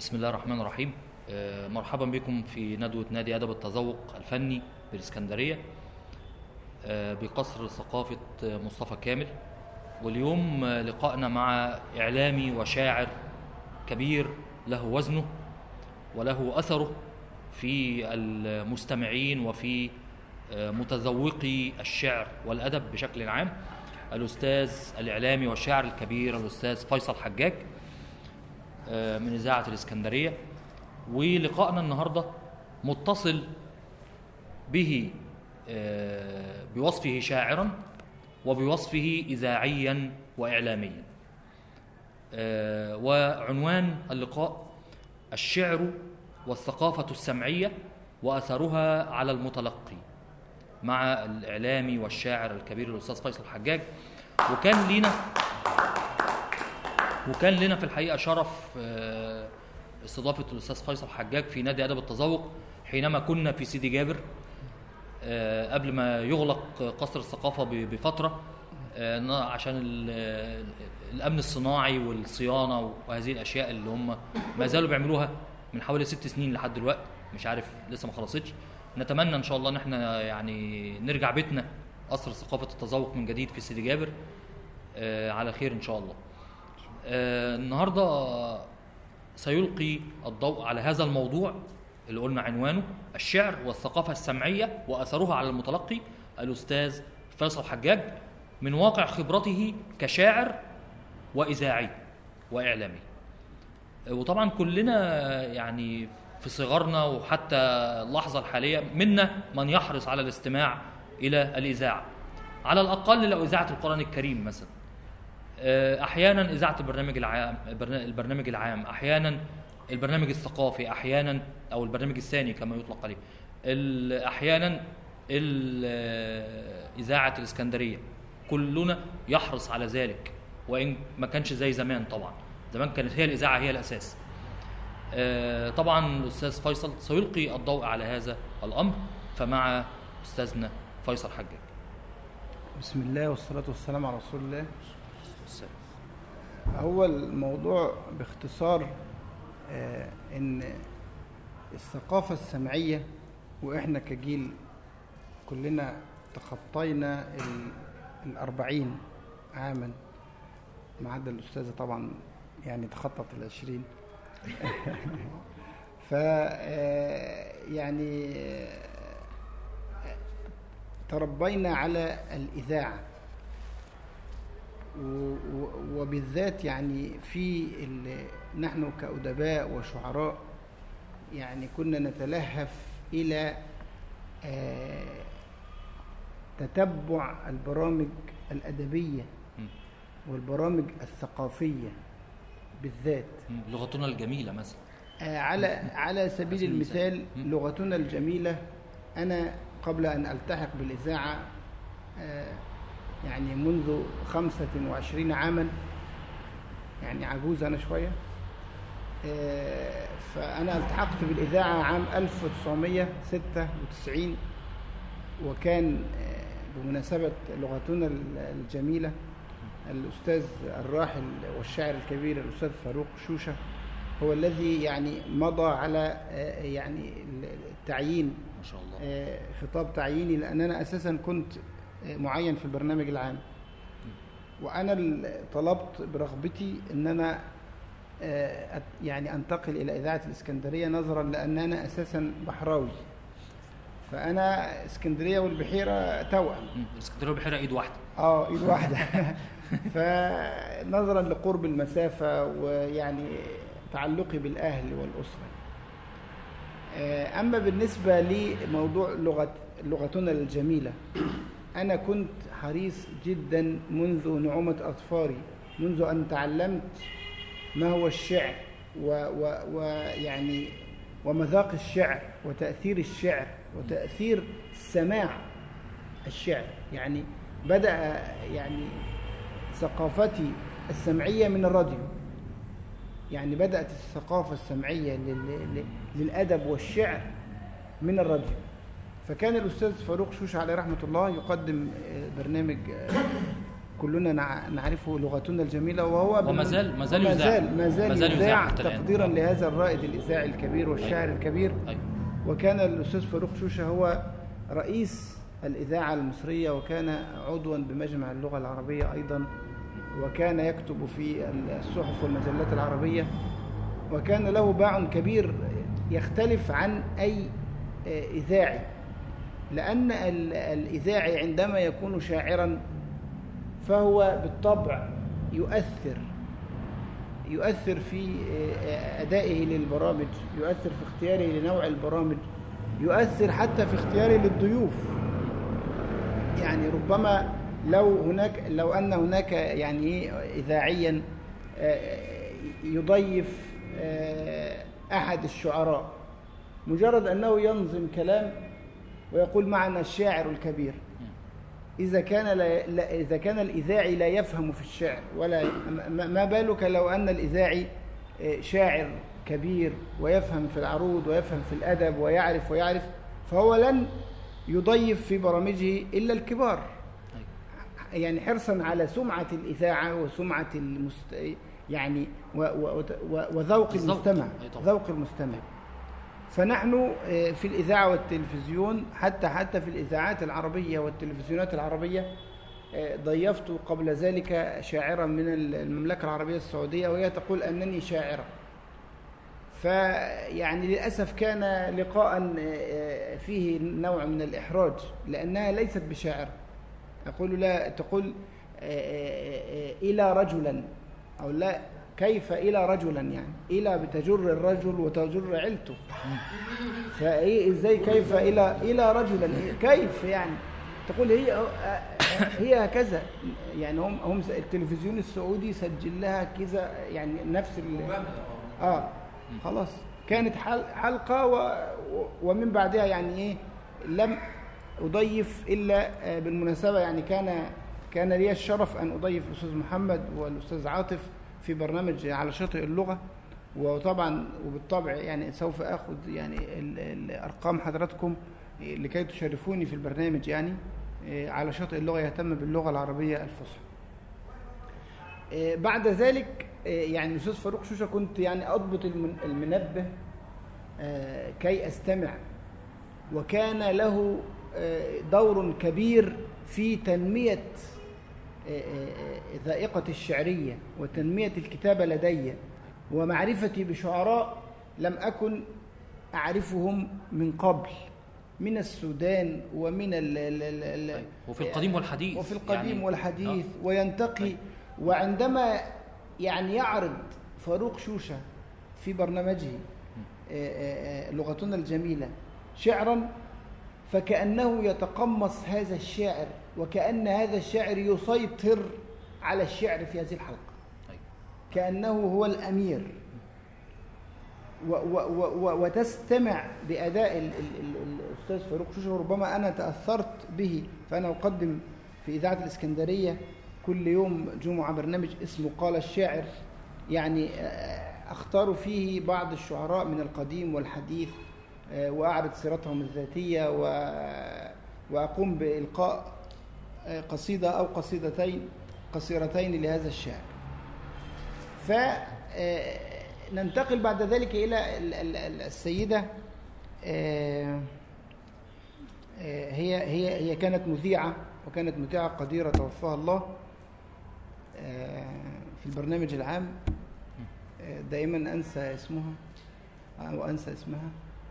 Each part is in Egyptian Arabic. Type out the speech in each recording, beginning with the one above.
بسم الله الرحمن الرحيم آه، مرحبا بكم في ندوة نادي أدب التذوق الفني بالإسكندرية آه، بقصر ثقافة مصطفى كامل واليوم آه، لقائنا مع إعلامي وشاعر كبير له وزنه وله أثره في المستمعين وفي آه، متذوقي الشعر والأدب بشكل عام الأستاذ الإعلامي والشاعر الكبير الأستاذ فيصل حجاج آه، من إذاعة الإسكندرية ولقائنا النهاردة متصل به آه، بوصفه شاعرا وبوصفه إذاعيا وإعلاميا آه، وعنوان اللقاء الشعر والثقافة السمعية وأثرها على المتلقي مع الإعلامي والشاعر الكبير الأستاذ فيصل حجاج وكان لينا وكان لنا في الحقيقه شرف آه، استضافه الاستاذ فيصل حجاج في نادي ادب التذوق حينما كنا في سيدي جابر آه، قبل ما يغلق قصر الثقافه ب- بفتره آه، ن- عشان ال- الامن الصناعي والصيانه وهذه الاشياء اللي هم ما زالوا بيعملوها من حوالي ست سنين لحد دلوقتي مش عارف لسه ما خلصتش نتمنى ان شاء الله ان احنا يعني نرجع بيتنا قصر ثقافه التذوق من جديد في سيدي جابر آه، على خير ان شاء الله آه، النهارده سيلقي الضوء على هذا الموضوع اللي قلنا عنوانه الشعر والثقافة السمعية وأثرها على المتلقي الأستاذ فيصل حجاج من واقع خبرته كشاعر وإذاعي وإعلامي آه، وطبعا كلنا يعني في صغرنا وحتى اللحظة الحالية منا من يحرص على الاستماع إلى الإذاعة على الأقل لو إذاعة القرآن الكريم مثلا آه، احيانا اذاعه البرنامج العام البرنا- البرنامج العام احيانا البرنامج الثقافي احيانا او البرنامج الثاني كما يطلق عليه ال- احيانا ال- آه، اذاعه الاسكندريه كلنا يحرص على ذلك وان ما كانش زي زمان طبعا زمان كانت هي الاذاعه هي الاساس آه، طبعا الاستاذ فيصل سيلقي الضوء على هذا الامر فمع استاذنا فيصل حجاج بسم الله والصلاة والسلام على رسول الله هو الموضوع باختصار آه، ان الثقافة السمعية واحنا كجيل كلنا تخطينا ال- الأربعين عاما ما عدا الأستاذة طبعا يعني تخطت العشرين ف آه، يعني آه، تربينا على الإذاعة و- و- وبالذات يعني في ال- نحن كأدباء وشعراء يعني كنا نتلهف إلى آه، تتبع البرامج الأدبية م. والبرامج الثقافية بالذات م، لغتنا الجميله مثلا آه، على على سبيل سبيل المثال. المثال مم. لغتنا الجميلة أنا قبل أن ألتحق بالإذاعة آه، يعني منذ خمسة وعشرين عاما يعني عجوز أنا شوية آه، فأنا التحقت بالإذاعة عام 1996 وكان آه، بمناسبة لغتنا الجميلة الأستاذ الراحل والشاعر الكبير الأستاذ فاروق شوشة هو الذي يعني مضى على آه، يعني التعيين ما شاء الله آه، خطاب تعييني لأن أنا أساسا كنت آه، معين في البرنامج العام وأنا ال- طلبت برغبتي أن أنا آه، أت- يعني أنتقل إلى إذاعة الإسكندرية نظرا لأن أنا أساسا بحراوي فأنا اسكندرية والبحيرة توأم مم. الاسكندريه والبحيره ايد واحده اه ايد واحده فنظرا لقرب المسافه ويعني تعلقي بالاهل والاسره آه، اما بالنسبه لموضوع لغه لغتنا الجميله انا كنت حريص جدا منذ نعومه اظفاري منذ ان تعلمت ما هو الشعر ويعني و ويعني ومذاق الشعر وتاثير الشعر وتاثير سماع الشعر يعني بدأ يعني ثقافتي السمعية من الراديو يعني بدأت الثقافة السمعية لل- لل- للأدب والشعر من الراديو فكان الأستاذ فاروق شوش عليه رحمة الله يقدم آه، برنامج آه، كلنا نع- نعرفه لغتنا الجميلة وهو وما زال- ما زال ما يذاع. زال ما زال ما زال يذاع يذاع حتى الآن. تقديرا لهذا الرائد الإذاعي الكبير والشاعر أيوة. الكبير أيوة. وكان الأستاذ فاروق شوشة هو رئيس الإذاعة المصرية وكان عضوا بمجمع اللغة العربية أيضا وكان يكتب في الصحف والمجلات العربية وكان له باع كبير يختلف عن أي إذاعي لأن ال- الإذاعي عندما يكون شاعرا فهو بالطبع يؤثر يؤثر في أدائه للبرامج يؤثر في اختياره لنوع البرامج يؤثر حتى في اختياره للضيوف يعني ربما لو هناك لو أن هناك يعني إيه إذاعيا آه، يضيف آه، أحد الشعراء مجرد أنه ينظم كلام ويقول معنا الشاعر الكبير إذا كان لا لا إذا كان الإذاعي لا يفهم في الشعر ولا ما ما بالك لو أن الإذاعي آه، شاعر كبير ويفهم في العروض ويفهم في الأدب ويعرف ويعرف فهو لن يضيف في برامجه إلا الكبار أيوة. يعني حرصا على سمعة الإذاعة وسمعة المست... يعني و... و... و... وذوق الذوق. المستمع أي طبعا. ذوق المستمع فنحن آه، في الإذاعة والتلفزيون حتى حتى في الإذاعات العربية والتلفزيونات العربية آه، ضيفت قبل ذلك شاعرة من المملكة العربية السعودية وهي تقول أنني شاعرة فيعني للأسف كان لقاء آه، فيه نوع من الإحراج لأنها ليست بشاعرة أقول لا تقول آه، آه، آه، إلى رجلا أو لا كيف إلى رجلا يعني إلى بتجر الرجل وتجر عيلته فإيه إزاي كيف إلى إلى رجلا كيف يعني تقول هي هي هكذا يعني هم هم التلفزيون السعودي سجل لها كذا يعني نفس ال اه خلاص كانت حل- حلقة و و- ومن بعدها يعني ايه لم أضيف إلا آه، بالمناسبة يعني كان كان لي الشرف أن أضيف الأستاذ محمد والأستاذ عاطف في برنامج على شاطئ اللغة وطبعا وبالطبع يعني سوف أخذ يعني ال- ال- أرقام حضراتكم آه، لكي تشرفوني في البرنامج يعني آه، على شاطئ اللغة يهتم باللغة العربية الفصحى آه، بعد ذلك آه، يعني الاستاذ فاروق شوشه كنت يعني اضبط المن- المنبه آه، كي استمع وكان له آه، دور كبير في تنميه آه، آه، آه، ذائقه الشعريه وتنميه الكتابه لدي ومعرفتي بشعراء لم اكن اعرفهم من قبل من السودان ومن ال ال ال ال وفي القديم والحديث وفي القديم يعني- والحديث آه. وينتقي أيوة. وعندما يعني يعرض فاروق شوشة في برنامجه آه، آه، آه، لغتنا الجميلة شعرا فكأنه يتقمص هذا الشاعر وكأن هذا الشاعر يسيطر على الشعر في هذه الحلقة أيوة. كأنه هو الأمير و و و و وتستمع بأداء ال ال ال الأستاذ فاروق شوشة وربما أنا تأثرت به فأنا أقدم في إذاعة الإسكندرية كل يوم جمعة برنامج اسمه قال الشاعر يعني آه، أختار فيه بعض الشعراء من القديم والحديث آه، وأعرض سيرتهم الذاتية و وأقوم بإلقاء آه، قصيدة أو قصيدتين قصيرتين لهذا الشاعر فننتقل بعد ذلك إلى ال- ال- ال- السيدة آه، آه، هي هي هي كانت مذيعة وكانت مذيعة قديرة توفاها الله آه، في البرنامج العام آه، دائما أنسى اسمها أو أنسى اسمها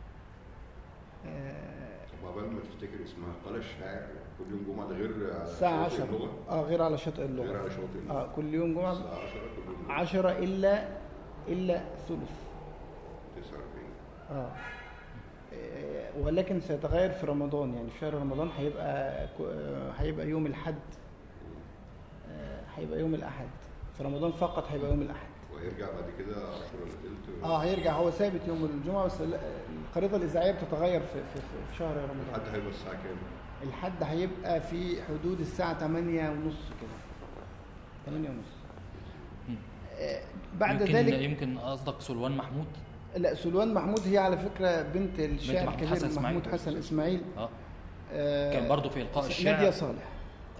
آه، وقبل ما تفتكر اسمها قال الشاعر كل يوم جمعة ده غير على الساعة شاطئ 10 اللغة اه غير على شاطئ غير اللغة على شاطئ اللغة اه كل يوم جمعة الساعة 10 كل يوم عشرة إلا إلا ثلث 49 اه آه، ولكن سيتغير في رمضان يعني في شهر رمضان هيبقى كو- آه، هيبقى يوم الحد آه، هيبقى يوم الأحد في رمضان فقط هيبقى يوم الأحد وهيرجع بعد كده 10 لتلت اه هيرجع هو ثابت يوم الجمعة بس ال- الخريطة الإذاعية بتتغير في, في, في شهر رمضان حد هيبقى الساعة كام؟ الحد هيبقى في حدود الساعة 8 ونص كده 8 ونص مم. آه، بعد يمكن ذلك يمكن قصدك سلوان محمود لا سلوان محمود هي على فكرة بنت الشاعر محمود الكبير حسن إسماعيل. محمود حسن إسماعيل اه آه، كان برضه في إلقاء نادية الشعر صالح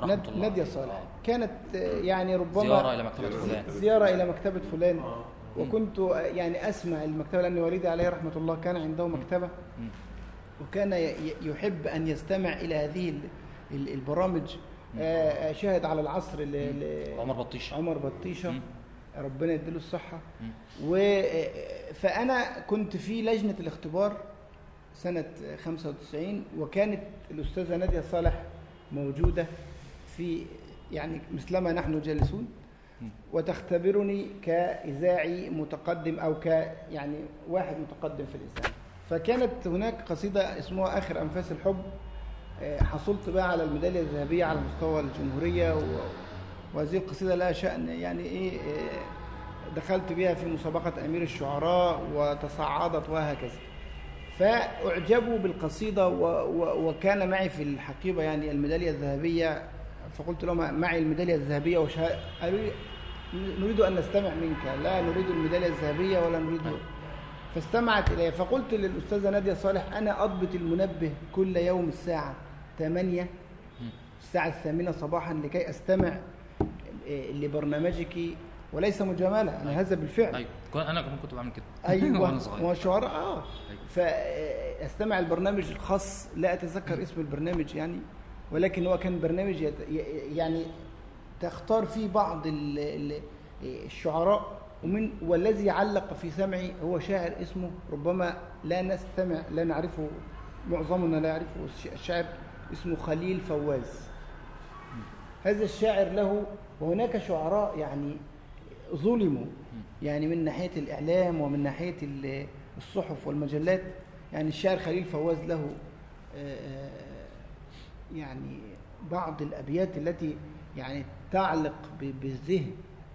رحمة ند- الله نادية عليه. صالح آه. كانت آه، يعني ربما زيارة إلى مكتبة فلان زيارة إلى مكتبة فلان وكنت آه، يعني أسمع المكتبة لأن والدي عليه رحمة الله كان عنده مكتبة مم. وكان ي- ي- يحب أن يستمع إلى هذه ال- ال- البرامج آه، آه، شاهد على العصر ل- ل- عمر بطيش عمر بطيشة مم. ربنا يديله الصحة مم. و آه، فأنا كنت في لجنة الاختبار سنة 95 وكانت الأستاذة نادية صالح موجودة في يعني مثلما نحن جالسون مم. وتختبرني كإذاعي متقدم أو ك يعني واحد متقدم في الإذاعة فكانت هناك قصيدة اسمها آخر أنفاس الحب آه، حصلت بقى على الميدالية الذهبية على مستوى الجمهورية و... وهذه القصيدة لها شأن يعني إيه آه، دخلت بها في مسابقة أمير الشعراء وتصعدت وهكذا فأعجبوا بالقصيدة و... و... وكان معي في الحقيبة يعني الميدالية الذهبية فقلت لهم معي الميدالية الذهبية وشا... قالوا لي نريد أن نستمع منك لا نريد الميدالية الذهبية ولا نريد فاستمعت إلي فقلت للأستاذة نادية صالح أنا أضبط المنبه كل يوم الساعة 8 الساعة الثامنة صباحا لكي أستمع إيه، لبرنامجك وليس مجاملة أنا هذا بالفعل ايوه كنت- انا كمان كنت بعمل كده ايوه وانا صغير وشعراء اه فاستمع البرنامج الخاص لا اتذكر اسم البرنامج يعني ولكن هو كان برنامج يت... ي- يعني تختار فيه بعض ال... ال... الشعراء ومن والذي علق في سمعي هو شاعر اسمه ربما لا نستمع لا نعرفه معظمنا لا يعرفه الش- الشاعر اسمه خليل فواز هذا الشاعر له وهناك شعراء يعني ظلموا يعني من ناحية الإعلام ومن ناحية ال- الصحف والمجلات يعني الشاعر خليل فواز له آه، آه، يعني بعض الأبيات التي يعني تعلق ب- بالذهن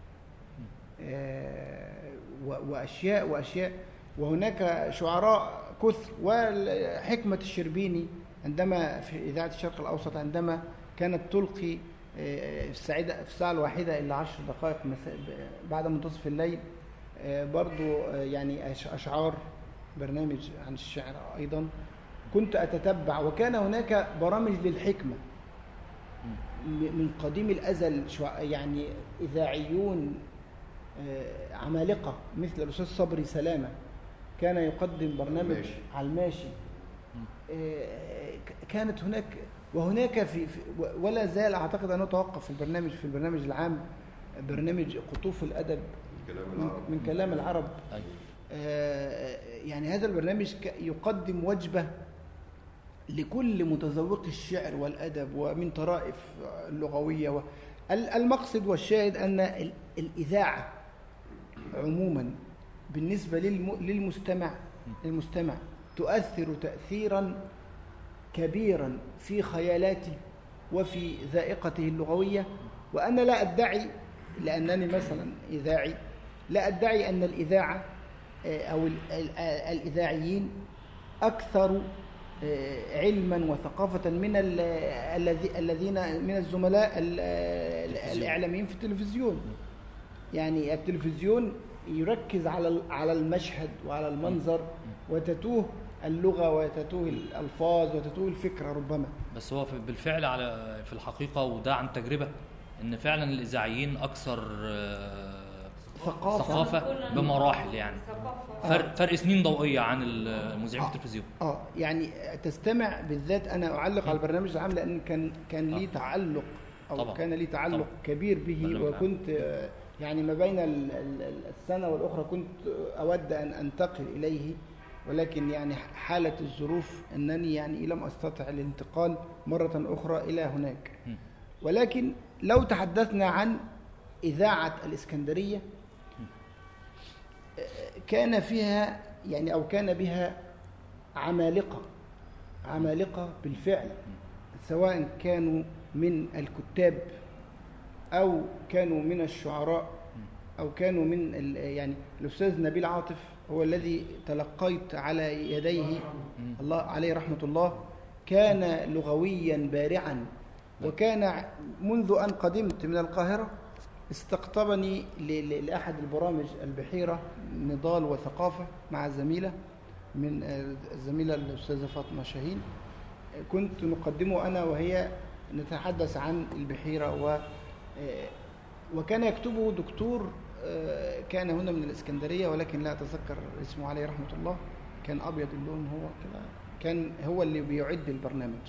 آه، و- وأشياء وأشياء وهناك شعراء كثر وحكمة الشربيني عندما في إذاعة الشرق الأوسط عندما كانت تلقي آه، في الساعة في الساعة الواحدة إلا عشر دقائق مساء بعد منتصف الليل آه، برضو آه، يعني أش- أشعار برنامج عن الشعر أيضا كنت أتتبع وكان هناك برامج للحكمة م- من قديم الأزل شع- يعني إذاعيون آه، عمالقة مثل الأستاذ صبري سلامة كان يقدم برنامج علماشي. على الماشي آه، ك- كانت هناك وهناك في في- و- ولا زال أعتقد أنه توقف في البرنامج في البرنامج العام برنامج قطوف الأدب كلام من, العرب من كلام العرب أيوة. آه، يعني هذا البرنامج ك- يقدم وجبة لكل متذوق الشعر والأدب ومن طرائف اللغوية و- ال- المقصد والشاهد أن ال- الإذاعة عموما بالنسبة للم- للمستمع للمستمع تؤثر تأثيرا كبيرا في خيالاته وفي ذائقته اللغوية وأنا لا أدعي لأنني مثلا إذاعي لا أدعي أن الإذاعة آه، أو ال- ال- آه، الإذاعيين أكثر آه، علما وثقافة من ال- الذي- الذين من الزملاء ال- التلفزيون. الإعلاميين في التلفزيون يعني التلفزيون يركز على ال- على المشهد وعلى المنظر وتتوه اللغة وتتوه الألفاظ وتتوه الفكرة ربما بس هو في- بالفعل على في الحقيقه وده عن تجربه ان فعلا الاذاعيين اكثر آه، ثقافة. ثقافه بمراحل يعني فرق فرق سنين ضوئيه عن المذيعين في التلفزيون اه يعني تستمع بالذات انا اعلق على البرنامج العام لان كان كان لي آه. تعلق او طبعا. كان لي تعلق طبعا. كبير به برنامج العام. وكنت آه، يعني ما بين ال- ال- ال- السنه والاخرى كنت اود ان انتقل اليه ولكن يعني حالت الظروف انني يعني لم استطع الانتقال مره اخرى الى هناك م. ولكن لو تحدثنا عن اذاعه الاسكندريه كان فيها يعني او كان بها عمالقه عمالقه بالفعل سواء كانوا من الكتاب او كانوا من الشعراء او كانوا من ال- يعني الاستاذ نبيل عاطف هو الذي تلقيت على يديه الله عليه رحمه الله كان لغويا بارعا وكان منذ ان قدمت من القاهره استقطبني ل- ل- لاحد البرامج البحيره نضال وثقافه مع زميله من آه، الزميله الاستاذه فاطمه شاهين كنت نقدمه انا وهي نتحدث عن البحيرة و آه، وكان يكتبه دكتور آه، كان هنا من الإسكندرية ولكن لا أتذكر اسمه عليه رحمة الله كان أبيض اللون هو كده كان هو اللي بيعد البرنامج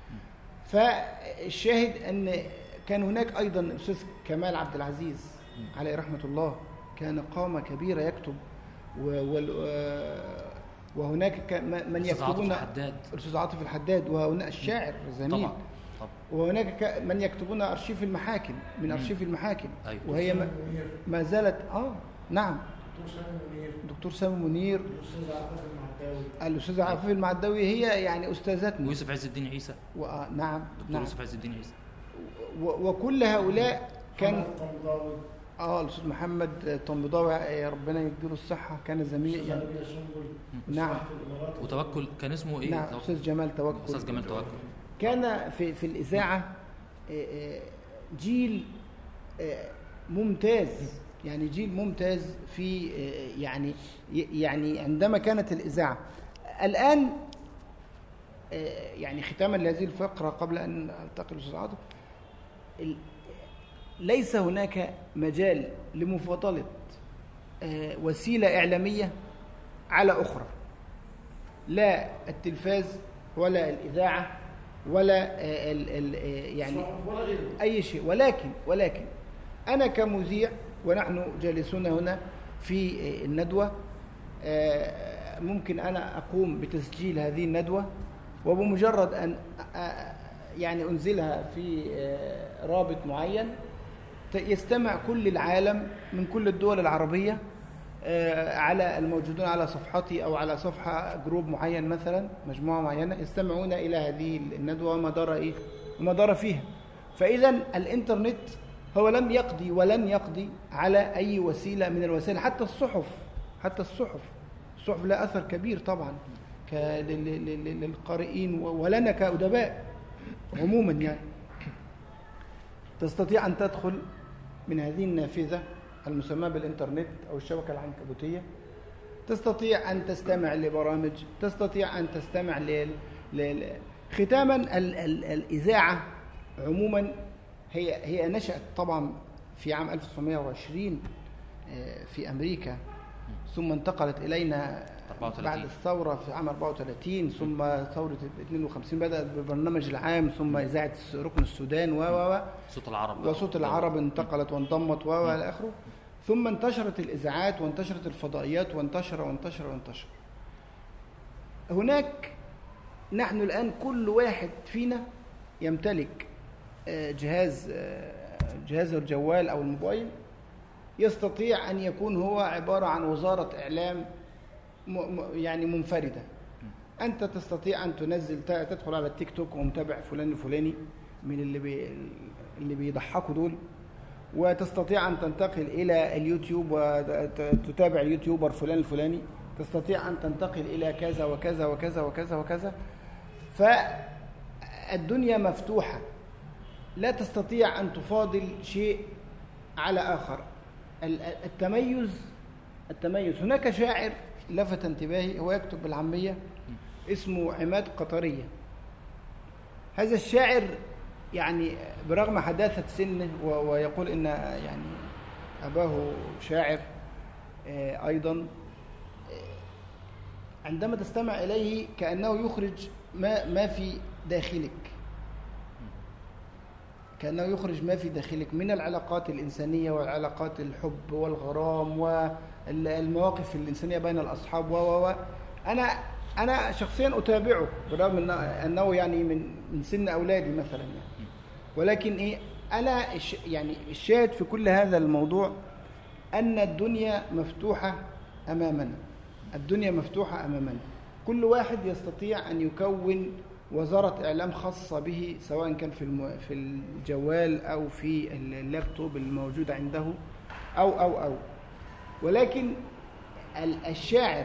فالشاهد أن كان هناك أيضا الأستاذ كمال عبد العزيز عليه رحمة الله كان قامة كبيرة يكتب و- وال- آه، وهناك ك- م- من أستاذ عاطف يكتبون الحداد. الأستاذ عاطف الحداد وهنا الشاعر زميل طبعا طبعا وهناك ك- من يكتبون أرشيف المحاكم من مم. أرشيف المحاكم أيوة. وهي ما, منير ما زالت آه نعم دكتور سامي منير دكتور سامي منير الاستاذ عفاف المعداوي الأستاذة عفيف المعداوي هي يعني أستاذتنا ويوسف عز الدين عيسى و- آه، نعم دكتور نعم يوسف عز الدين عيسى و- وكل هؤلاء كان محمد الطنطاوي اه الاستاذ محمد طنبضاوي آه، ربنا يديله الصحه كان زميل الاستاذ يعني نبيل سنبل نعم. مصلحة الامارات وتوكل كان اسمه ايه؟ نعم توكل. استاذ جمال توكل استاذ جمال توكل كان في في الاذاعه آه، آه، جيل آه، ممتاز يعني جيل ممتاز في آه، يعني يعني عندما كانت الاذاعه الان آه، يعني ختاما لهذه الفقره قبل ان التقي الاستاذ عاطف ال- ليس هناك مجال لمفاضله آه، وسيله اعلاميه على اخرى لا التلفاز ولا الاذاعه ولا آه، ال ال آه، يعني ولا غيره اي شيء ولكن ولكن انا كمذيع ونحن جالسون هنا في آه، الندوه آه، ممكن انا اقوم بتسجيل هذه الندوه وبمجرد ان آه، يعني انزلها في آه، رابط معين ت- يستمع كل العالم من كل الدول العربيه آه، على الموجودون على صفحتي او على صفحه جروب معين مثلا مجموعه معينه يستمعون الى هذه الندوه وما دار ايه وما دار فيها فاذا الانترنت هو لم يقضي ولن يقضي على اي وسيله من الوسائل حتى الصحف حتى الصحف الصحف لها اثر كبير طبعا ك- لل- لل- لل- للقارئين و- ولنا كادباء عموما يعني تستطيع ان تدخل من هذه النافذه المسماه بالانترنت او الشبكه العنكبوتيه تستطيع ان تستمع لبرامج تستطيع ان تستمع ل ل- ختاما ال ال الاذاعه عموما هي هي نشات طبعا في عام 1920 آه، في امريكا ثم انتقلت الينا 34. بعد الثوره في عام 34 ثم ثوره 52 بدات بالبرنامج العام ثم اذاعه ركن السودان و و و صوت العرب بقى. وصوت العرب انتقلت وانضمت و و الى اخره ثم انتشرت الاذاعات وانتشرت الفضائيات وانتشر وانتشر وانتشر هناك نحن الان كل واحد فينا يمتلك آه، جهاز آه، جهاز الجوال او الموبايل يستطيع ان يكون هو عباره عن وزاره اعلام م- م- يعني منفرده انت تستطيع ان تنزل ت- تدخل على التيك توك ومتابع فلان الفلاني من اللي بي اللي بيضحكوا دول وتستطيع ان تنتقل الى اليوتيوب وتتابع اليوتيوبر فلان الفلاني تستطيع ان تنتقل الى كذا وكذا وكذا وكذا وكذا فالدنيا مفتوحه لا تستطيع ان تفاضل شيء على اخر ال- التميز التميز هناك شاعر لفت انتباهي هو يكتب بالعاميه اسمه عماد قطريه هذا الشاعر يعني برغم حداثة سنه و- ويقول إن يعني أباه شاعر آه، أيضا آه، عندما تستمع إليه كأنه يخرج ما ما في داخلك كأنه يخرج ما في داخلك من العلاقات الإنسانية والعلاقات الحب والغرام والمواقف الإنسانية بين الأصحاب و و و أنا أنا شخصيا أتابعه برغم إن- أنه يعني من من سن أولادي مثلا يعني ولكن إيه أنا الش- يعني الشاهد في كل هذا الموضوع أن الدنيا مفتوحة أمامنا الدنيا مفتوحة أمامنا كل واحد يستطيع أن يكون وزارة إعلام خاصة به سواء كان في الم... في الجوال أو في اللابتوب الموجود عنده أو أو أو ولكن ال- الشاعر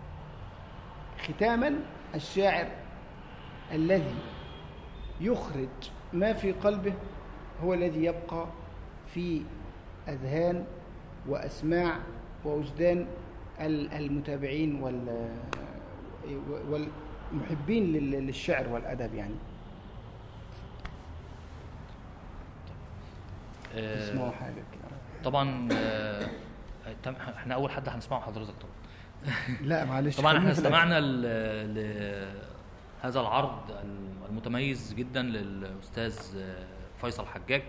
ختاما الشاعر الذي يخرج ما في قلبه هو الذي يبقى في أذهان وأسماع ووجدان ال- المتابعين وال والمحبين لل- للشعر والأدب يعني آه، اسمعوا حاجه كده طبعا آه، تم- احنا اول حد هنسمعه حضرتك طبعا لا معلش طبعا خلينا احنا في الأكل. استمعنا ل- لهذا العرض المتميز جدا للاستاذ فيصل حجاج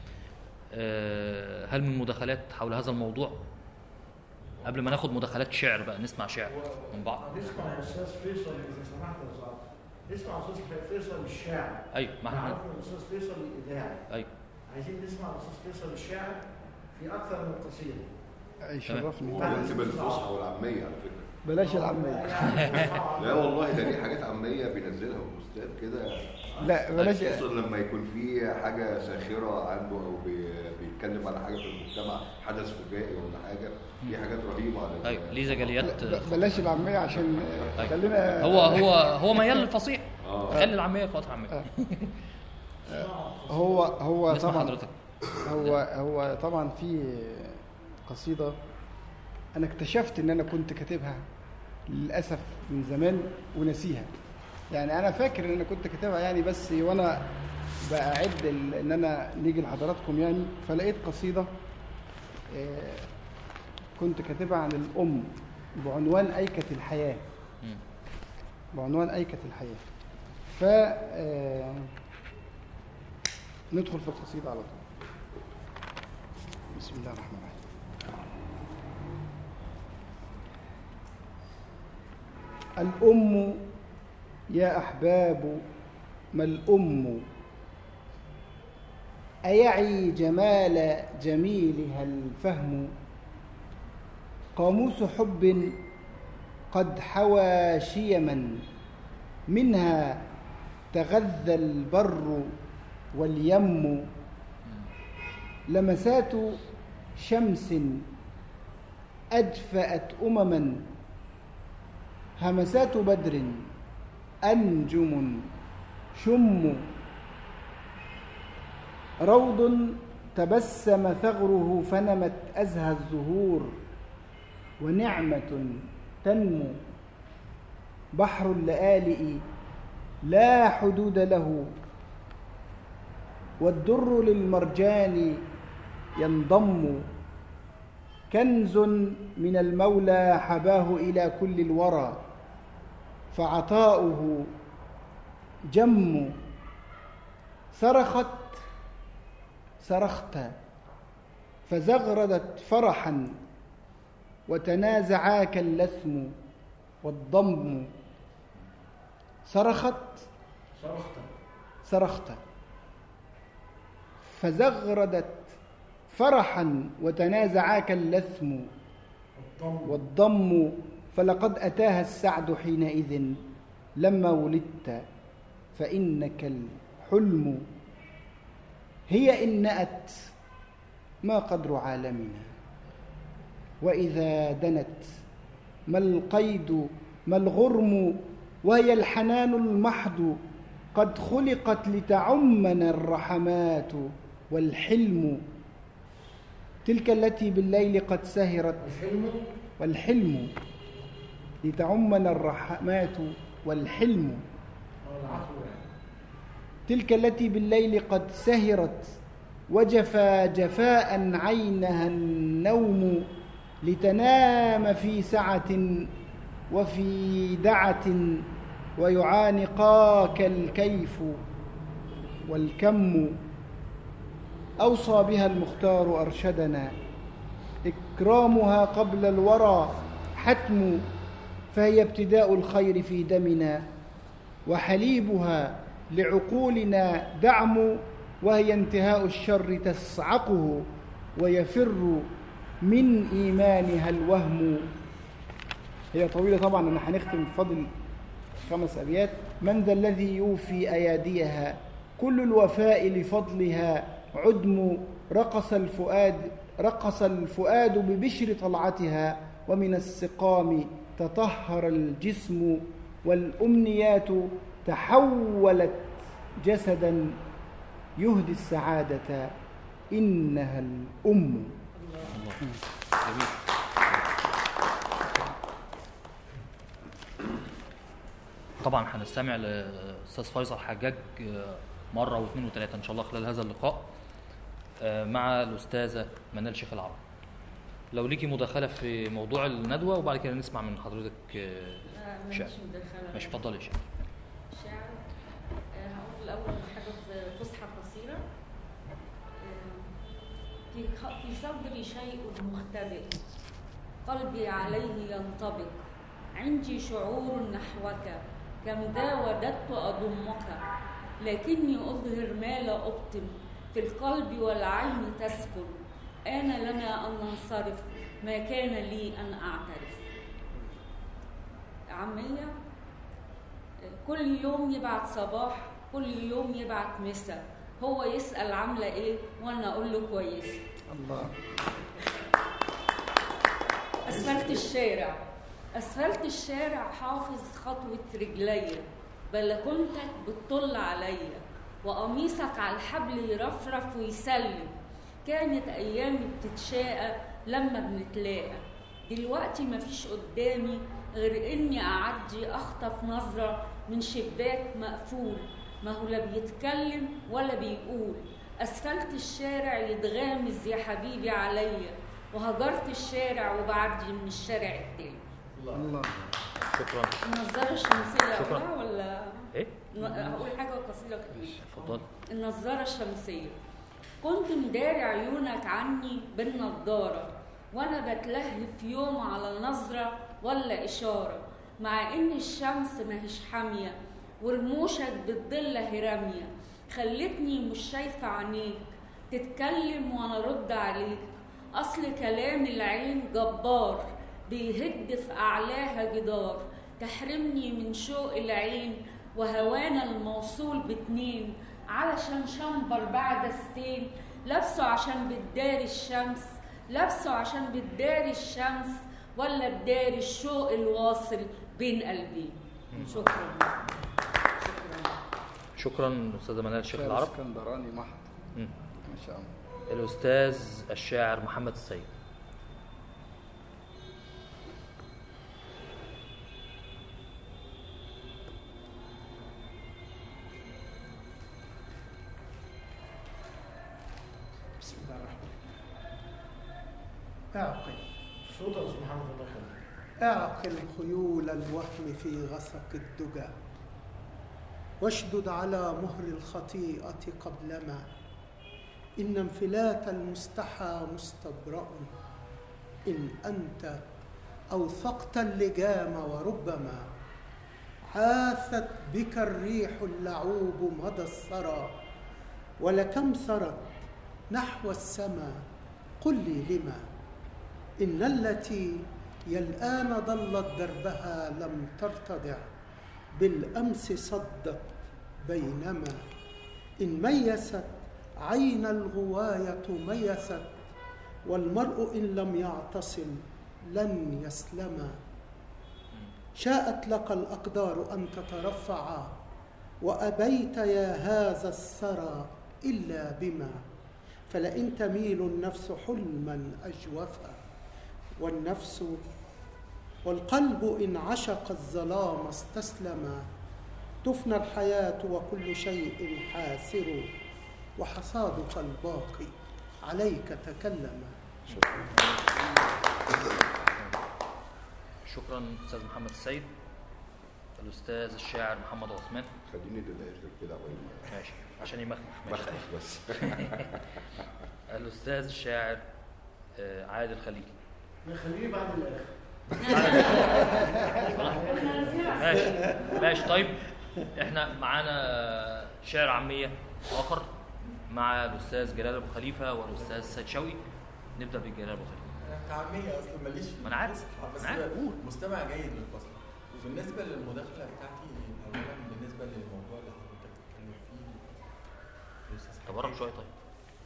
آه، هل من مداخلات حول هذا الموضوع قبل ما ناخد مداخلات شعر بقى نسمع شعر من بعض نسمع يا استاذ فيصل اذا سمحت يا استاذ نسمع يا استاذ فيصل الشاعر ايوه ما احنا نعرف الاستاذ فيصل الاذاعي ايوه عايزين نسمع الاستاذ فيصل الشاعر في اكثر من قصيده يشرفني ونكتب الفصحى والعاميه على فكره بلاش العاميه يعني لا والله ده ليه حاجات عاميه بينزلها الاستاذ كده لا بلاش خصوصا لما يكون في حاجه ساخره عنده او بي- بيتكلم على حاجه في المجتمع حدث فجائي ولا حاجه دي حاجات رهيبه على ايوه ليه زجاليات لا، بلاش العاميه عشان أيوة. خلينا هو هو هو ميال للفصيح اه خلي العاميه خاطر عاميه هو هو نسمع طبعا حضرتك هو هو طبعا في قصيده انا اكتشفت ان انا كنت كاتبها للاسف من زمان ونسيها يعني انا فاكر ان انا كنت كاتبها يعني بس وانا باعد ال- ان انا نيجي لحضراتكم يعني فلقيت قصيده آه، كنت كاتبها عن الام بعنوان ايكه الحياه مم. بعنوان ايكه الحياه ف آه، ندخل في القصيده على طول بسم الله الرحمن الرحيم الأم يا أحباب ما الأم أيعي جمال جميلها الفهم قاموس حب قد حوى شيما منها تغذى البر واليم لمسات شمس أدفأت أمما همسات بدر أنجم شم روض تبسم ثغره فنمت أزهى الزهور ونعمة تنمو بحر اللآلئ لا حدود له والدر للمرجان ينضم كنز من المولى حباه إلى كل الورى فعطاؤه جم صرخت صرخت فزغردت فرحا وتنازعاك اللثم والضم صرخت صرخت صرخت فزغردت فرحا وتنازعاك اللثم الضم والضم فلقد أتاها السعد حينئذ لما ولدت فإنك الحلم هي إن نأت ما قدر عالمنا وإذا دنت ما القيد ما الغرم وهي الحنان المحض قد خلقت لتعمنا الرحمات والحلم تلك التي بالليل قد سهرت الحلم والحلم لتعمنا الرحمات والحلم أو العفو يعني تلك التي بالليل قد سهرت وجفى جفاء عينها النوم لتنام في سعة وفي دعة ويعانقاك الكيف والكم أوصى بها المختار أرشدنا إكرامها قبل الورى حتم فهي ابتداء الخير في دمنا وحليبها لعقولنا دعم وهي انتهاء الشر تسعقه ويفر من إيمانها الوهم هي طويلة طبعا أنا هنختم فضل خمس أبيات من ذا الذي يوفي أياديها كل الوفاء لفضلها عدم رقص الفؤاد رقص الفؤاد ببشر طلعتها ومن السقام تطهر الجسم والأمنيات تحولت جسدا يهدي السعادة إنها الأم الله جميل طبعا هنستمع لاستاذ فيصل حجاج آه، مره واثنين وثلاثه ان شاء الله خلال هذا اللقاء آه، مع الاستاذه منال شيخ العرب لو ليكي مداخله في موضوع الندوه وبعد كده نسمع من حضرتك آه، آه، ماشي شعر مدخلة ماشي اتفضلي يا شيخ شعر آه، هقول الأول حاجة في فسحة قصيرة آه، في خ- في صدري شيء مختبئ قلبي عليه ينطبق عندي شعور نحوك كم ذا وددت أضمك لكني أظهر ما لا أبطن في القلب والعين تسكن آن لنا أن ننصرف ما كان لي أن أعترف عامية كل يوم يبعت صباح كل يوم يبعت مسا هو يسأل عاملة ايه وانا اقول له كويسة الله اسفلت الشارع اسفلت الشارع حافظ خطوة رجليا بلكونتك بتطل عليا وقميصك على الحبل يرفرف ويسلم كانت ايامي بتتشاقى لما بنتلاقى دلوقتي مفيش قدامي غير اني اعدي اخطف نظرة من شباك مقفول ما هو لا بيتكلم ولا بيقول اسفلت الشارع يتغامز يا حبيبي عليا وهجرت الشارع وبعدي من الشارع التاني الله شكرا النظارة الشمسية شكراً. أقولها ولا ايه ن- هقول حاجة قصيرة كده اتفضلي النظارة الشمسية كنت مداري عيونك عني بالنضارة وأنا بتلهف يوم على نظرة ولا إشارة مع إن الشمس ماهيش حامية ورموشك بتضل هرامية خلتني مش شايفة عينيك تتكلم وأنا أرد عليك أصل كلام العين جبار بيهد في أعلاها جدار تحرمني من شوق العين وهوانا الموصول باتنين علشان شنبر بعد ستين لابسه عشان بتداري الشمس لابسه عشان بتداري الشمس ولا بداري الشوق الواصل بين قلبين شكرا شكرا شكرا استاذه منال شيخ شعر العرب اسكندراني محض مم. ما شاء الله الاستاذ الشاعر محمد السيد بسم الله الرحمن الرحيم اعقل صوت يا استاذ محمد الله يخليك اعقل خيول الوهم في غسق الدجى واشدد على مهر الخطيئة قبلما إن انفلات المستحى مستبرأ إن أنت أوثقت اللجام وربما عاثت بك الريح اللعوب مدى الثرى ولكم سرت نحو السماء قل لي لما إن التي يلآن ضلت دربها لم ترتدع بالأمس صدت بينما إن ميست عين الغواية ميست والمرء إن لم يعتصم لن يسلما شاءت لك الأقدار أن تترفعا وأبيت يا هذا الثرى إلا بما فلئن تميل النفس حلما أجوفا والنفس والقلب إن عشق الظلام استسلما تفنى الحياة وكل شيء حاسر وحصادك الباقي عليك تكلما شكرا استاذ محمد السيد الاستاذ الشاعر محمد عثمان خليني للاخر كده اول ما ماشي عشان يمخمخ ماشي بخلص بس الاستاذ الشاعر آه، عادل خليل خليني بعد الاخر ماشي ماشي طيب احنا معانا شاعر عاميه اخر مع الاستاذ جلال ابو خليفه والاستاذ سيد شوقي نبدا بجلال ابو خليفه انا عامية اصلا ماليش في ما أنا عارف. الفصحى، بس أنا عارف. قول. مستمع جيد للفصل وبالنسبه للمداخله بتاعتي اولا بالنسبه للموضوع اللي حضرتك بتتكلم فيه الأستاذ طب قرب حكيم، شويه طيب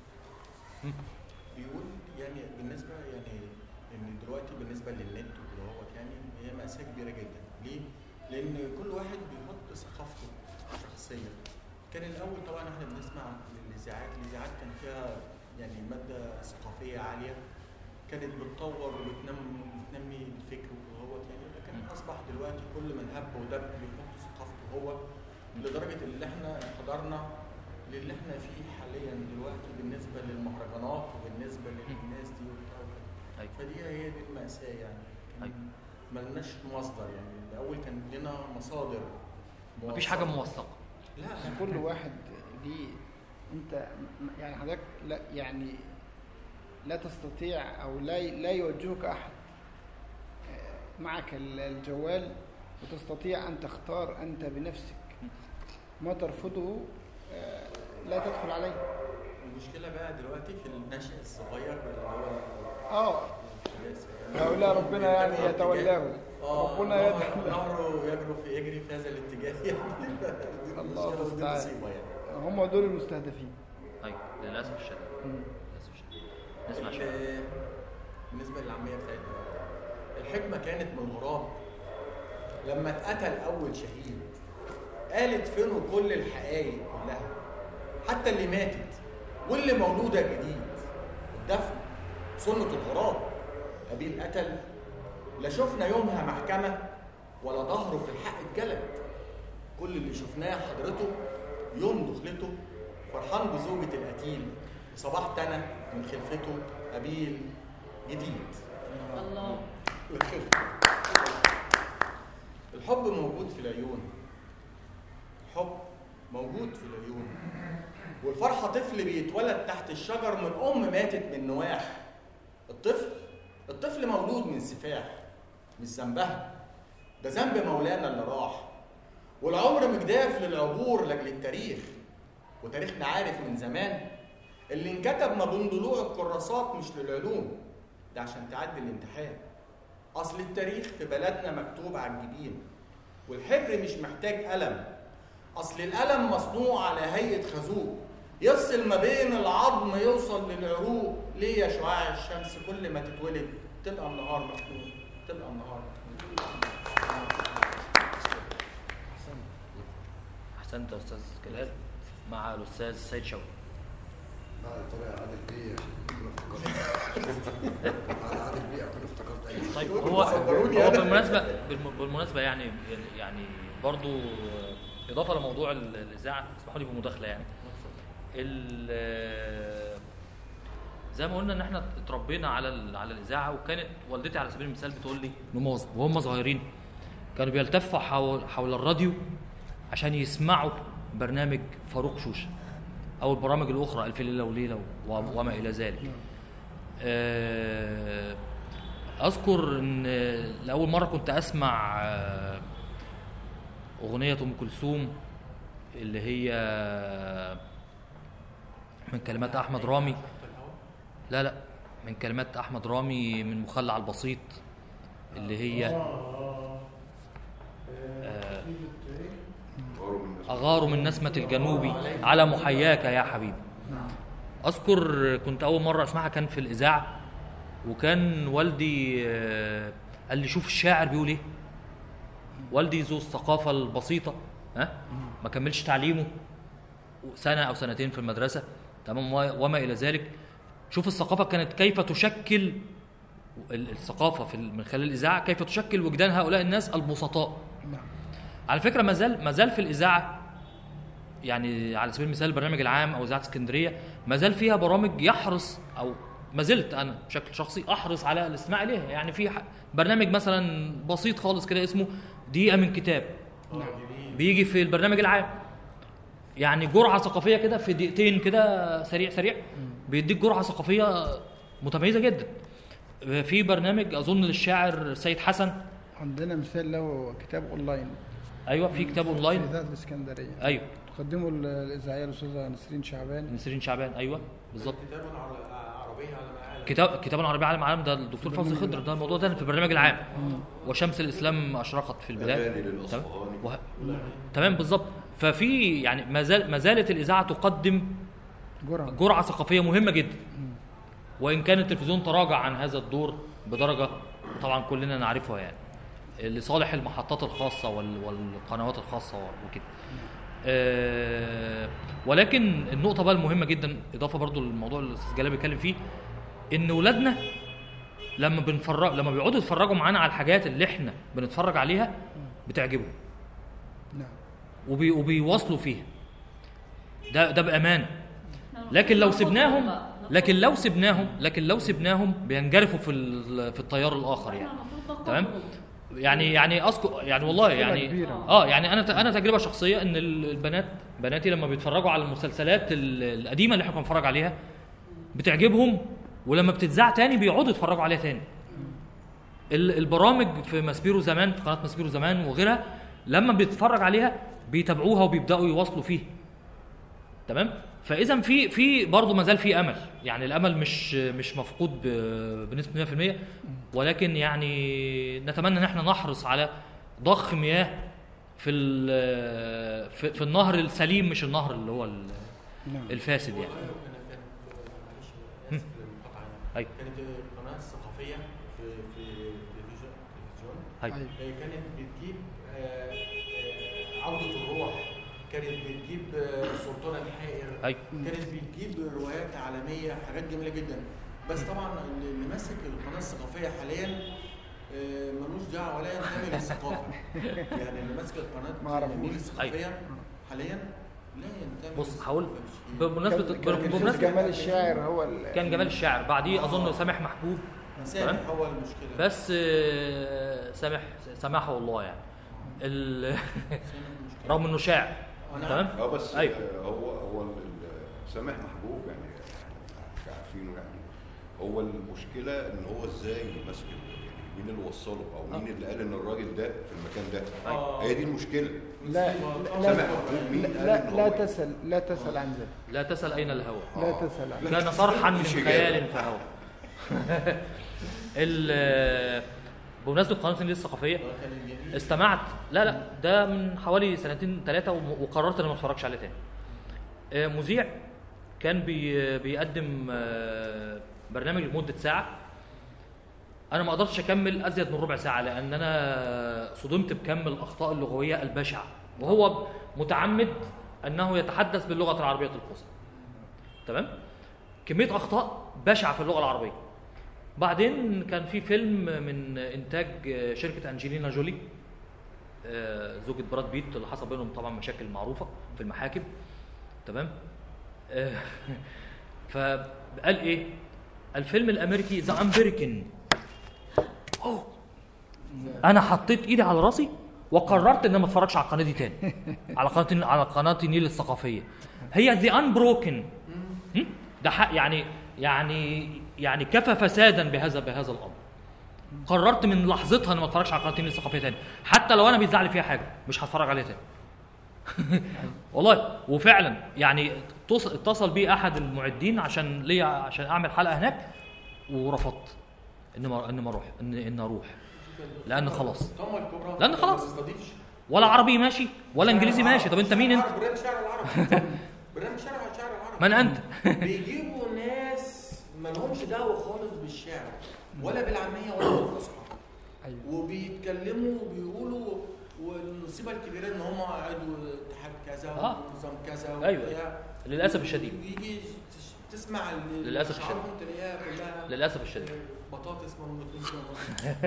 بيقول يعني بالنسبه يعني ان دلوقتي بالنسبه للنت ودهوت يعني هي مأساة كبيره جدا ليه؟ لان كل واحد بيحط ثقافته الشخصيه كان الاول طبعا احنا بنسمع للاذاعات الاذاعات كان فيها يعني ماده ثقافيه عاليه كانت بتطور وبتنمي بتنمي الفكر وهوت يعني لكن اصبح دلوقتي كل من هب ودب بيحط ثقافته هو لدرجه ان احنا حضرنا للي احنا فيه حاليا دلوقتي بالنسبه للمهرجانات وبالنسبه للناس دي وبتاع وكده. أيوة. فدي هي دي المأساة يعني كان أيوة. ملناش مصدر يعني الأول كان لنا مصادر مفيش حاجه موثقة. موثقه لا بس كل واحد ليه انت م- يعني حضرتك لا يعني لا تستطيع او لا لا يوجهك احد آه، معك ال- الجوال وتستطيع ان تختار انت بنفسك ما ترفضه آه، لا تدخل عليه المشكلة بقى دلوقتي في النشء الصغير اللي هو اه الناس هؤلاء ربنا يعني بيتبعوا يتولاه اه ربنا نهر- يتولاه نهره يجري في يجري في هذا الاتجاه يعني دي الله المشكلة ودي المستعان. مصيبة يعني هم دول المستهدفين ايوه للاسف الشديد للاسف الشديد نسمع شويه ال- بالنسبه للعاميه بتاعتنا الحكمه كانت من الغراب لما اتقتل اول شهيد قالت فينه كل الحقائق كلها حتى اللي ماتت واللي مولوده جديد الدفن سنه الغراب ابيل قتل لا شفنا يومها محكمه ولا ظهره في الحق اتجلد كل اللي شفناه حضرته يوم دخلته فرحان بزوجة القتيل وصباحت أنا من خلفته قبيل جديد الله الحب موجود في العيون الحب موجود في العيون والفرحة طفل بيتولد تحت الشجر من أم ماتت من نواح الطفل الطفل مولود من سفاح مش ذنبها ده ذنب مولانا اللي راح والعمر مجداف للعبور لاجل التاريخ وتاريخنا عارف من زمان اللي انكتب ما بين ضلوع الكراسات مش للعلوم ده عشان تعدي الامتحان اصل التاريخ في بلدنا مكتوب على الجبين والحبر مش محتاج قلم اصل القلم مصنوع على هيئه خازوق يفصل ما بين العظم يوصل للعروق ليه يا شعاع الشمس كل ما تتولد تبقى النهار مفتوح تبقى النهار مفتوح احسنت يا استاذ جلال مع الاستاذ سيد شوقي بعد طلع عادل بيه عشان كنا افتكرت بعد عادل بيه كنا افتكرت اي طيب صدقوني هو صدقوني هو أنا. بالمناسبه بالم- بالمناسبه يعني يعني برضو اضافه لموضوع ال- الاذاعه اسمحوا لي بمداخله يعني ال- زي ما قلنا ان احنا اتربينا على ال- على الاذاعه وكانت والدتي على سبيل المثال بتقول لي ان هم وهم صغيرين كانوا بيلتفوا حول حول الراديو عشان يسمعوا برنامج فاروق شوشه او البرامج الاخرى الف ليله وليله و- وما الى ذلك آه، اذكر ان لاول مره كنت اسمع آه، اغنيه ام كلثوم اللي هي من كلمات احمد رامي لا لا من كلمات احمد رامي من مخلع البسيط اللي هي آه، غاروا من الناس. أغار من نسمة الجنوب على محياك يا حبيبي أذكر كنت أول مرة أسمعها كان في الإذاعة وكان والدي آه، قال لي شوف الشاعر بيقول إيه والدي ذو الثقافة البسيطة ها ما كملش تعليمه سنة أو سنتين في المدرسة تمام و- وما إلى ذلك شوف الثقافة كانت كيف تشكل ال- الثقافة في ال- من خلال الإذاعة كيف تشكل وجدان هؤلاء الناس البسطاء نعم على فكره ما زال ما زال في الاذاعه يعني على سبيل المثال البرنامج العام او اذاعه اسكندريه ما زال فيها برامج يحرص او ما زلت انا بشكل شخصي احرص على الاستماع اليها يعني في ح- برنامج مثلا بسيط خالص كده اسمه دقيقه من كتاب بيجي في البرنامج العام يعني جرعه ثقافيه كده في دقيقتين كده سريع سريع بيديك جرعه ثقافيه متميزه جدا في برنامج اظن للشاعر سيد حسن عندنا مثال له كتاب اونلاين ايوه في كتاب في اونلاين اذاعه الاسكندريه ايوه تقدمه ال- الاذاعيه الاستاذه نسرين شعبان نسرين شعبان ايوه بالظبط كتاب عر- عربيه على مقالة كتاب كتاب العربي على العالم ده الدكتور فوزي خضر ده الموضوع ده في البرنامج العام وشمس الاسلام اشرقت في البلاد أغاني تمام للأصفهاني. وه... تمام بالظبط ففي يعني ما زال ما زالت الاذاعه تقدم جرعه جرعه ثقافيه مهمه جدا وان كان التلفزيون تراجع عن هذا الدور بدرجه طبعا كلنا نعرفها يعني لصالح المحطات الخاصه وال... والقنوات الخاصه وكده آه ولكن النقطه بقى المهمه جدا اضافه برضو للموضوع اللي الاستاذ جلال بيتكلم فيه ان ولادنا لما بنفرج لما بيقعدوا يتفرجوا معانا على الحاجات اللي احنا بنتفرج عليها بتعجبهم نعم وبي... وبيواصلوا فيها ده ده بامانه لكن لو سبناهم لكن لو سبناهم لكن لو سبناهم بينجرفوا في ال- في التيار الاخر يعني تمام يعني يعني اذكر يعني والله يعني كبيرة. اه يعني انا انا تجربه شخصيه ان ال- البنات بناتي لما بيتفرجوا على المسلسلات ال- القديمه اللي احنا كنا بنتفرج عليها بتعجبهم ولما بتتذاع تاني بيقعدوا يتفرجوا عليها تاني ال- البرامج في ماسبيرو زمان في قناه ماسبيرو زمان وغيرها لما بيتفرج عليها بيتابعوها وبيبداوا يواصلوا فيه تمام فاذا في في برضه ما زال في امل يعني الامل مش مش مفقود ب- بنسبه 100% ولكن يعني نتمنى ان احنا نحرص على ضخ مياه في ال- في, في النهر السليم مش النهر اللي هو ال- نعم. الفاسد يعني والله انا كان معلش انا اسف للمقاطعه يعني أيوة. كانت القناه الثقافيه في في تلفزيون تلفزيون هاي أيوة. آه، كانت بتجيب آه، آه، عودة الروح كانت بتجيب آه، سلطان الحائر هاي كانت بتجيب روايات عالمية حاجات جميلة جدا بس طبعا اللي ماسك القناة الثقافية حاليا آه، ملوش دعوة ولا ينتمي للثقافة يعني اللي ماسك القناة ما أعرفوش. النيل الثقافية حاليا لا ينتمي بص للثقافة هقول بشيء. بمناسبه كان- كان بمناسبه جمال الشاعر هو ال- كان جمال الشاعر بعديه اظن سامح محبوب سامح هو المشكلة بس آه، سامح سامحه الله يعني ال- رغم انه شاعر أنا تمام اه بس أيوة. أيوة. هو هو ال- ال- سامح محبوب يعني احنا عارفينه يعني هو المشكله ان هو ازاي ماسك ال- يعني مين اللي وصله او مين اللي قال ان الراجل ده في المكان ده آه. هي دي المشكله لا سامح لا محبوب مين قال لا, إن لا هو- تسأل لا تسأل عن ذلك لا تسأل أين الهوى لا تسأل عن كان صرحا من مفيش خيال إجابة. فهوى ال- بمناسبة قناة النيل الثقافية كان الجميل استمعت لا لا ده من حوالي سنتين ثلاثة وقررت ان ما اتفرجش عليه تاني آه، مذيع كان بي بيقدم آه، برنامج لمدة ساعة انا ما قدرتش اكمل ازيد من ربع ساعة لان انا صدمت بكم الاخطاء اللغوية البشعة وهو متعمد انه يتحدث باللغة العربية الفصحى تمام كمية اخطاء بشعة في اللغة العربية بعدين كان في فيلم من انتاج شركه انجلينا جولي آه، زوجة براد بيت اللي حصل بينهم طبعا مشاكل معروفه في المحاكم تمام آه، فقال ايه الفيلم الامريكي ذا امريكان انا حطيت ايدي على راسي وقررت ان أنا ما اتفرجش على القناه دي تاني على قناه على قناه النيل الثقافيه هي ذا انبروكن ده حق يعني يعني يعني كفى فسادا بهذا بهذا الامر قررت من لحظتها ان ما اتفرجش على قناه النيل الثقافيه تاني حتى لو انا بيزعل فيها حاجه مش هتفرج عليها تاني والله وفعلا يعني اتص- اتصل بي احد المعدين عشان ليا عشان اعمل حلقه هناك ورفضت ان ما ان ما اروح ان ان اروح لان خلاص القمة الكبرى لأن ما خلاص. بتستضيفش ولا عربي ماشي ولا انجليزي ماشي طب انت مين انت شعر- برنامج شعر العرب برنامج شعر شعر العرب من انت بيجيبوا ناس ما لهمش دعوه خالص بالشعر ولا بالعاميه ولا بالفصحى أيوة. وبيتكلموا وبيقولوا والمصيبه الكبيره ان هم قعدوا اتحاد كذا آه. ونظام كذا أيوة. وبتاع. للأسف الشديد. ويجي تش- تسمع ال- للأسف شعارهم الشديد. تلاقيها كلها للاسف الشديد بطاطس مرمطين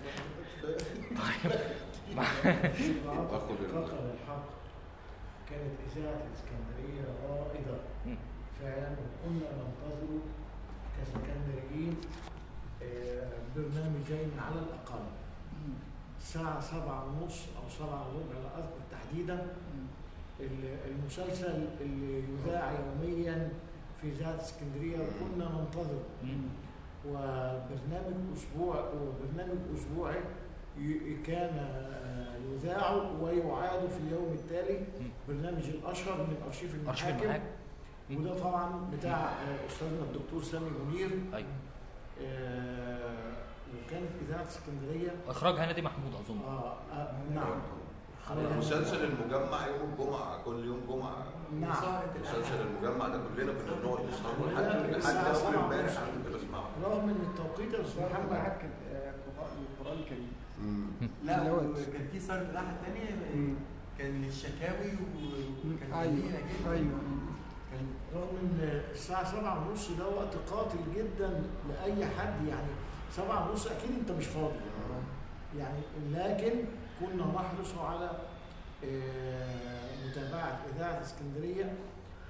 باخد ال- قطر الحق كانت إذاعة الإسكندرية رائدة مم. فعلا وكنا ننتظر كاسكندريين آه، برنامجين على الأقل الساعة سبعة ونص أو سبعة وربع لا أذكر تحديدا ال- المسلسل اللي يذاع يوميا في إذاعة اسكندرية وكنا ننتظر وبرنامج أسبوع وبرنامج أسبوعي ي- كان آه، يذاع ويعاد في اليوم التالي برنامج الأشهر من أرشيف ارشيف المحاكم المحاكم وده طبعا بتاع آه، أستاذنا الدكتور سامي منير ايوه آه، وكانت إذاعة اسكندرية اخراج هنادي محمود اظن آه آه نعم مسلسل المجمع يوم الجمعه كل يوم جمعه نعم مسلسل المجمع ده كلنا كنا بنقعد نسهر لحد لحد الساعة اول سبعة امبارح ونص. انا كنت بسمعه رغم ان التوقيت يا استاذ محمد محمد كان آه، القرآن الكريم مم. لا دوت. وكان في صارت واحد تاني مم. كان للشكاوي وكان ايوه جميله جدا ايوه كان رغم ان الساعة سبعة ونص ده وقت قاتل جدا لأي حد يعني سبعة ونص أكيد أنت مش فاضي يعني لكن كنا نحرص على آه، متابعة إذاعة اسكندرية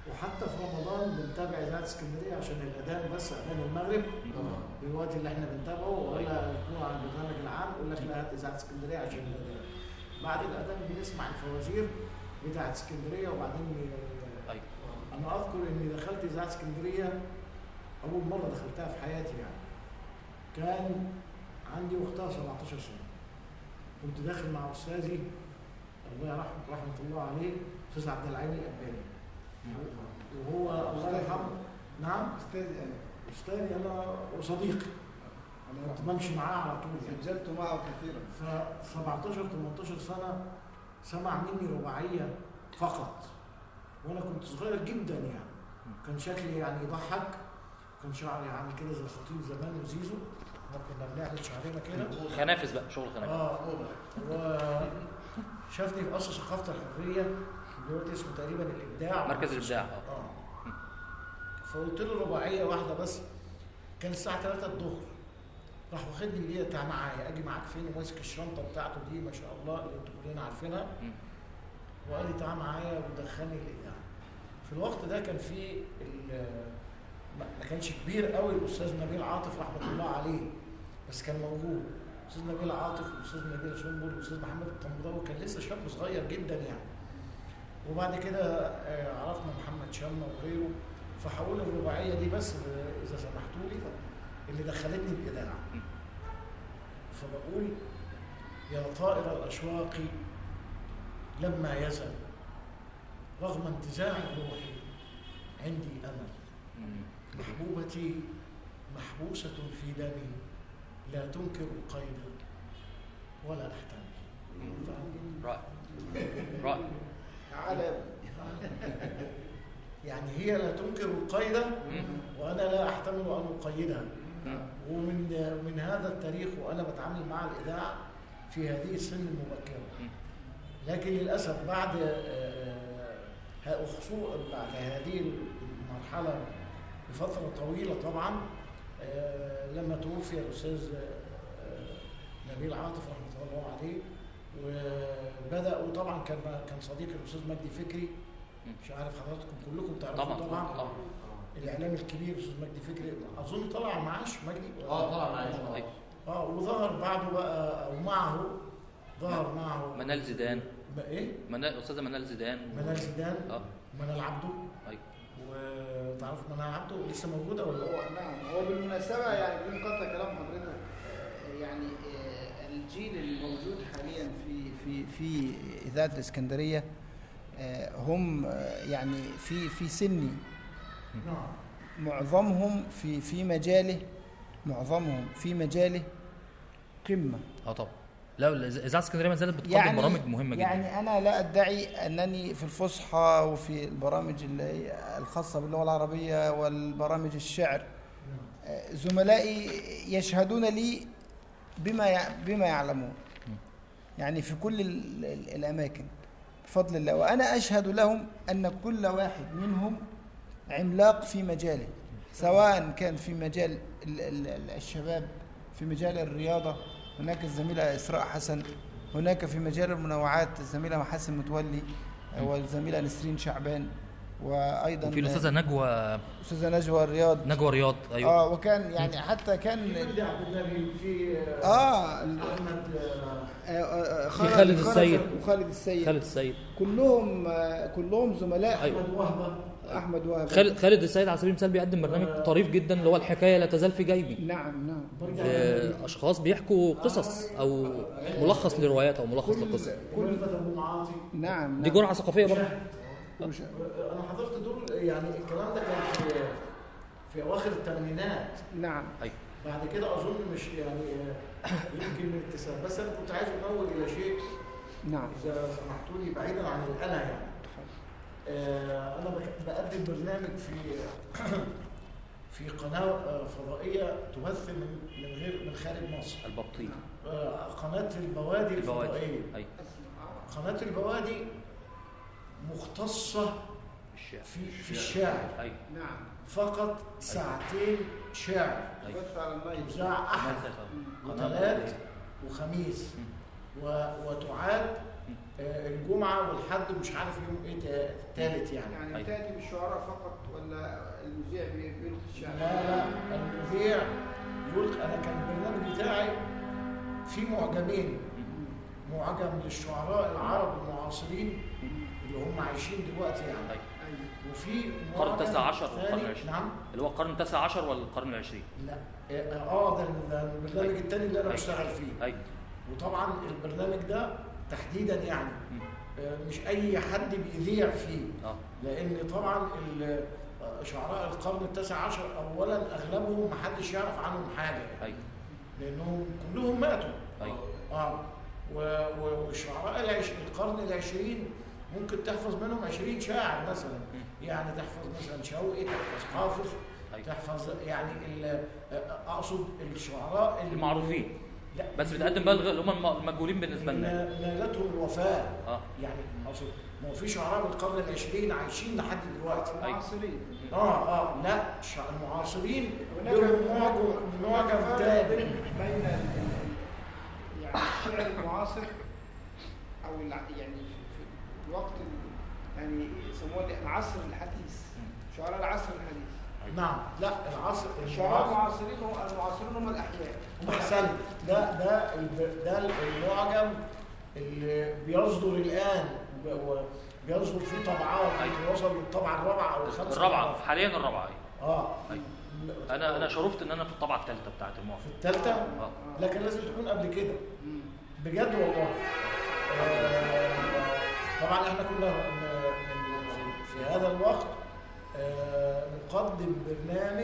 وحتى في رمضان بنتابع اذاعه اسكندريه عشان الاذان بس اذان المغرب بالوقت اللي احنا بنتابعه ولا يكون على البرنامج العام يقول لك لا هات اذاعه اسكندريه عشان الاذان بعد الاذان بنسمع الفوازير بتاعت اسكندريه وبعدين ي- أيوة. انا اذكر اني دخلت اذاعه اسكندريه اول مره دخلتها في حياتي يعني كان عندي وقتها 17 سنه كنت داخل مع استاذي الله يرحمه رحمه الله عليه استاذ عبد العليم الاباني وهو الله يرحمه نعم استاذ يعني استاذي انا وصديقي انا كنت بمشي معاه على طول يعني. سجلت معه كثيرا ف 17 18 سنه سمع مني رباعيه فقط وانا كنت صغير جدا يعني كان شكلي يعني يضحك كان شعري عامل كده زي الخطيب زمان وزيزو احنا كنا بنعمل شعرنا كده خنافس بقى شغل خنافس اه و شافني في قصر ثقافه الحريه دلوقتي اسمه تقريبا الابداع مركز الإبداع، آه. اه فقلت له رباعيه واحده بس كان الساعه 3 الظهر راح واخدني ليه تعال معايا اجي معاك فين وماسك الشنطه بتاعته دي ما شاء الله اللي انتوا كلنا عارفينها مم. وقال لي تعال معايا ودخلني الاذاعه في الوقت ده كان في ال- ما ما كانش كبير قوي الاستاذ نبيل عاطف رحمه الله عليه بس كان موجود الاستاذ نبيل عاطف والاستاذ نبيل سنبل والاستاذ محمد الطنبراوي كان لسه شاب صغير جدا يعني وبعد كده آه، عرفنا محمد شامه وغيره فهقول الرباعيه دي بس آه، اذا سمحتوا لي اللي دخلتني الاذاعه فبقول يا طائر الاشواق لما يزل رغم انتزاع الروح عندي امل مم. محبوبتي محبوسة في دمي لا تنكر القيد ولا أحتمل رائع رائع تعالى يعني هي لا تنكر القيد مم. وأنا لا أحتمل أن أقيدها مم. ومن من هذا التاريخ وأنا بتعامل مع الإذاعة في هذه السن المبكرة مم. لكن للأسف بعد آه، خصوصا بعد هذه المرحلة بفترة طويلة طبعا آه، لما توفي الأستاذ آه، نبيل عاطف رحمة الله عليه وبدأوا طبعا كان كان صديقي الأستاذ مجدي فكري مش عارف حضراتكم كلكم تعرفوا طبعا طبعا طبعا الإعلام الكبير الأستاذ مجدي فكري أظن طلع معاش مجدي اه طبعا معلش أيوة. اه وظهر بعده بقى او معه ظهر معه منال زيدان بقى ايه؟ منال استاذه منال زيدان منال زيدان اه منال عبده ايوه وتعرف منال عبده لسه موجوده ولا هو لا؟ نعم هو بالمناسبة يعني بدون قطع كلام حضرتك آه، يعني آه، الجيل الموجود حاليا في في في إذاعة الإسكندرية آه، هم آه، يعني في في سني نعم معظمهم في في مجاله معظمهم في مجاله قمة اه طبعا لا اذاعه اسكندريه ما زالت بتقدم يعني برامج مهمه جدا يعني انا لا ادعي انني في الفصحى وفي البرامج اللي هي الخاصه باللغه العربيه والبرامج الشعر آه، زملائي يشهدون لي بما يع- بما يعلمون يعني في كل ال- ال- الاماكن بفضل الله وانا اشهد لهم ان كل واحد منهم عملاق في مجاله سواء كان في مجال ال- ال- ال- الشباب في مجال الرياضة هناك الزميلة إسراء حسن هناك في مجال المنوعات الزميلة محسن متولي والزميلة نسرين شعبان وأيضا وفي الاستاذه نجوى أستاذة نجوى الرياض نجوى رياض ايوه اه وكان يعني حتى كان مجدي عبد النبي في اه ال- احمد آه، آه، آه، خالد السيد. وخالد السيد خالد السيد كلهم آه، كلهم زملاء أيوة. احمد وهبه احمد وهب خالد خالد السيد على سبيل المثال بيقدم برنامج طريف جدا اللي هو الحكايه لا تزال في جيبي نعم نعم برجع آه، اشخاص بيحكوا قصص او ملخص لروايات او ملخص لقصص كل ابو معاطي نعم دي نعم. جرعه ثقافيه برضه وش- انا حضرت دول يعني الكلام ده كان في في اواخر الثمانينات نعم ايوه بعد كده اظن مش يعني آه، يمكن من التسعينات بس انا كنت عايز انور الى شيء نعم اذا سمحتوا لي بعيدا عن الانا يعني آه، انا بك- بقدم برنامج في في قناه آه، فضائيه تبث من من غير من خارج مصر البطيء آه، قناه البوادي البوادي الفضائيه ايوه قناه البوادي مختصه الشعر في في الشعر ايوه نعم فقط ساعتين شعر ايوه بث على الميت تذاع احد وثلاث وخميس و- وتعاد آه، الجمعة الجمعه والحد مش عارف يوم ايه تا- تالت يعني يعني أيوة. تاتي بالشعراء فقط ولا المذيع بي- بيلقي الشعر؟ لا لا المذيع يلقي انا كان البرنامج بتاعي في معجمين معجم للشعراء العرب المعاصرين اللي هم عايشين دلوقتي يعني أيوة. أيوة. وفي القرن معجم التاسع عشر ثاني- والقرن العشرين. نعم اللي هو القرن التاسع عشر ولا القرن العشرين لا اه ده ده البرنامج الثاني اللي انا أيوة. بشتغل فيه ايوه وطبعا البرنامج ده تحديدا يعني مم. آه، مش اي حد بيذيع فيه اه لان طبعا ال- آه، شعراء القرن التاسع عشر اولا اغلبهم محدش يعرف عنهم حاجه يعني ايوه لانهم كلهم ماتوا ايوه اه و- و- والشعراء العش... القرن العشرين ممكن تحفظ منهم عشرين شاعر مثلا يعني تحفظ مثلا شوقي تحفظ حافظ أيوة. تحفظ يعني ال- اقصد الشعراء اللي- المعروفين لا بس بتقدم بقى اللي هم الم- المجهولين بالنسبه لنا نا- نالتهم الوفاه اه يعني اقصد ما هو في شعراء من القرن العشرين عايشين لحد دلوقتي معاصرين اه اه لا الشع- المعاصرين هناك لهم معجم هناك معجم فرق تاني بين ال- ال- يعني الشعر المعاصر او الع- يعني في في الوقت ال- يعني يسموه العصر الحديث شعراء العصر الحديث نعم لا العصر الشعراء المعاصر المعاصرين هم المعاصرين هم الاحياء احسنت ده ده الب- ده المعجم اللي بيصدر الان وب- وبيصدر فيه طبعات يمكن وصل للطبعه الرابعه او الخامسه الرابعه حاليا الرابعه أيوة. اه أيوة. انا انا شرفت ان انا في الطبعه الثالثه بتاعت الموافق في الثالثه اه لكن لازم تكون قبل كده بجد والله آه، طبعا احنا كنا ن- ن- في هذا الوقت آه، نقدم برنامج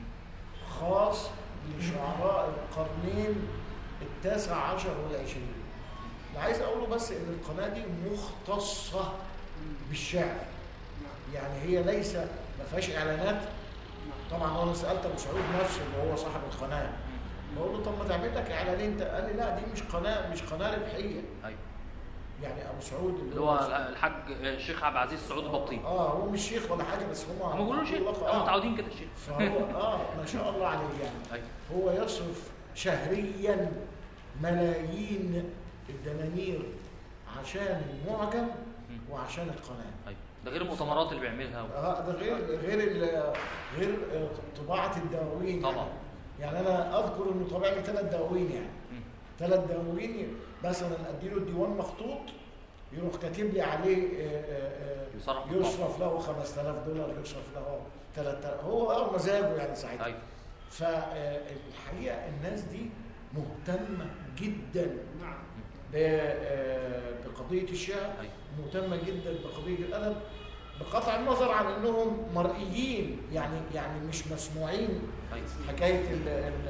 خاص لشعراء القرنين التاسع عشر والعشرين اللي عايز اقوله بس ان القناه دي مختصه بالشعر يعني هي ليس ما فيهاش اعلانات طبعا انا سالت ابو سعود نفسه اللي هو صاحب القناه بقول له طب ما تعمل لك اعلانين قال لي لا دي مش قناه مش قناه ربحيه ايوه يعني ابو سعود اللي هو الحاج الشيخ عبد العزيز سعود البطين اه هو مش شيخ ولا حاجه بس هم هم بيقولوا شيخ هم متعودين كده الشيخ فهو اه ما شاء الله عليه يعني ايوه هو يصرف شهريا ملايين الدنانير عشان المعجم وعشان القناه ايوه ده غير المؤتمرات اللي بيعملها اه ده غير غير ال- غير آه، طباعه الدواوين طبعا. يعني انا اذكر انه طبع لي ثلاث دواوين يعني مم. ثلاث دواوين مثلا اديله الديوان مخطوط يروح كاتب لي عليه آه، آه، آه، يصرف بالطبع. يصرف له 5000 دولار يصرف له 3000 هو اه مزاجه يعني ساعتها ايوه فالحقيقه الناس دي مهتمه جدا نعم ب- آه، بقضيه الشعر ايوه مهتمه جدا بقضيه الادب بقطع النظر عن انهم مرئيين يعني يعني مش مسموعين ايوه حكايه ال ال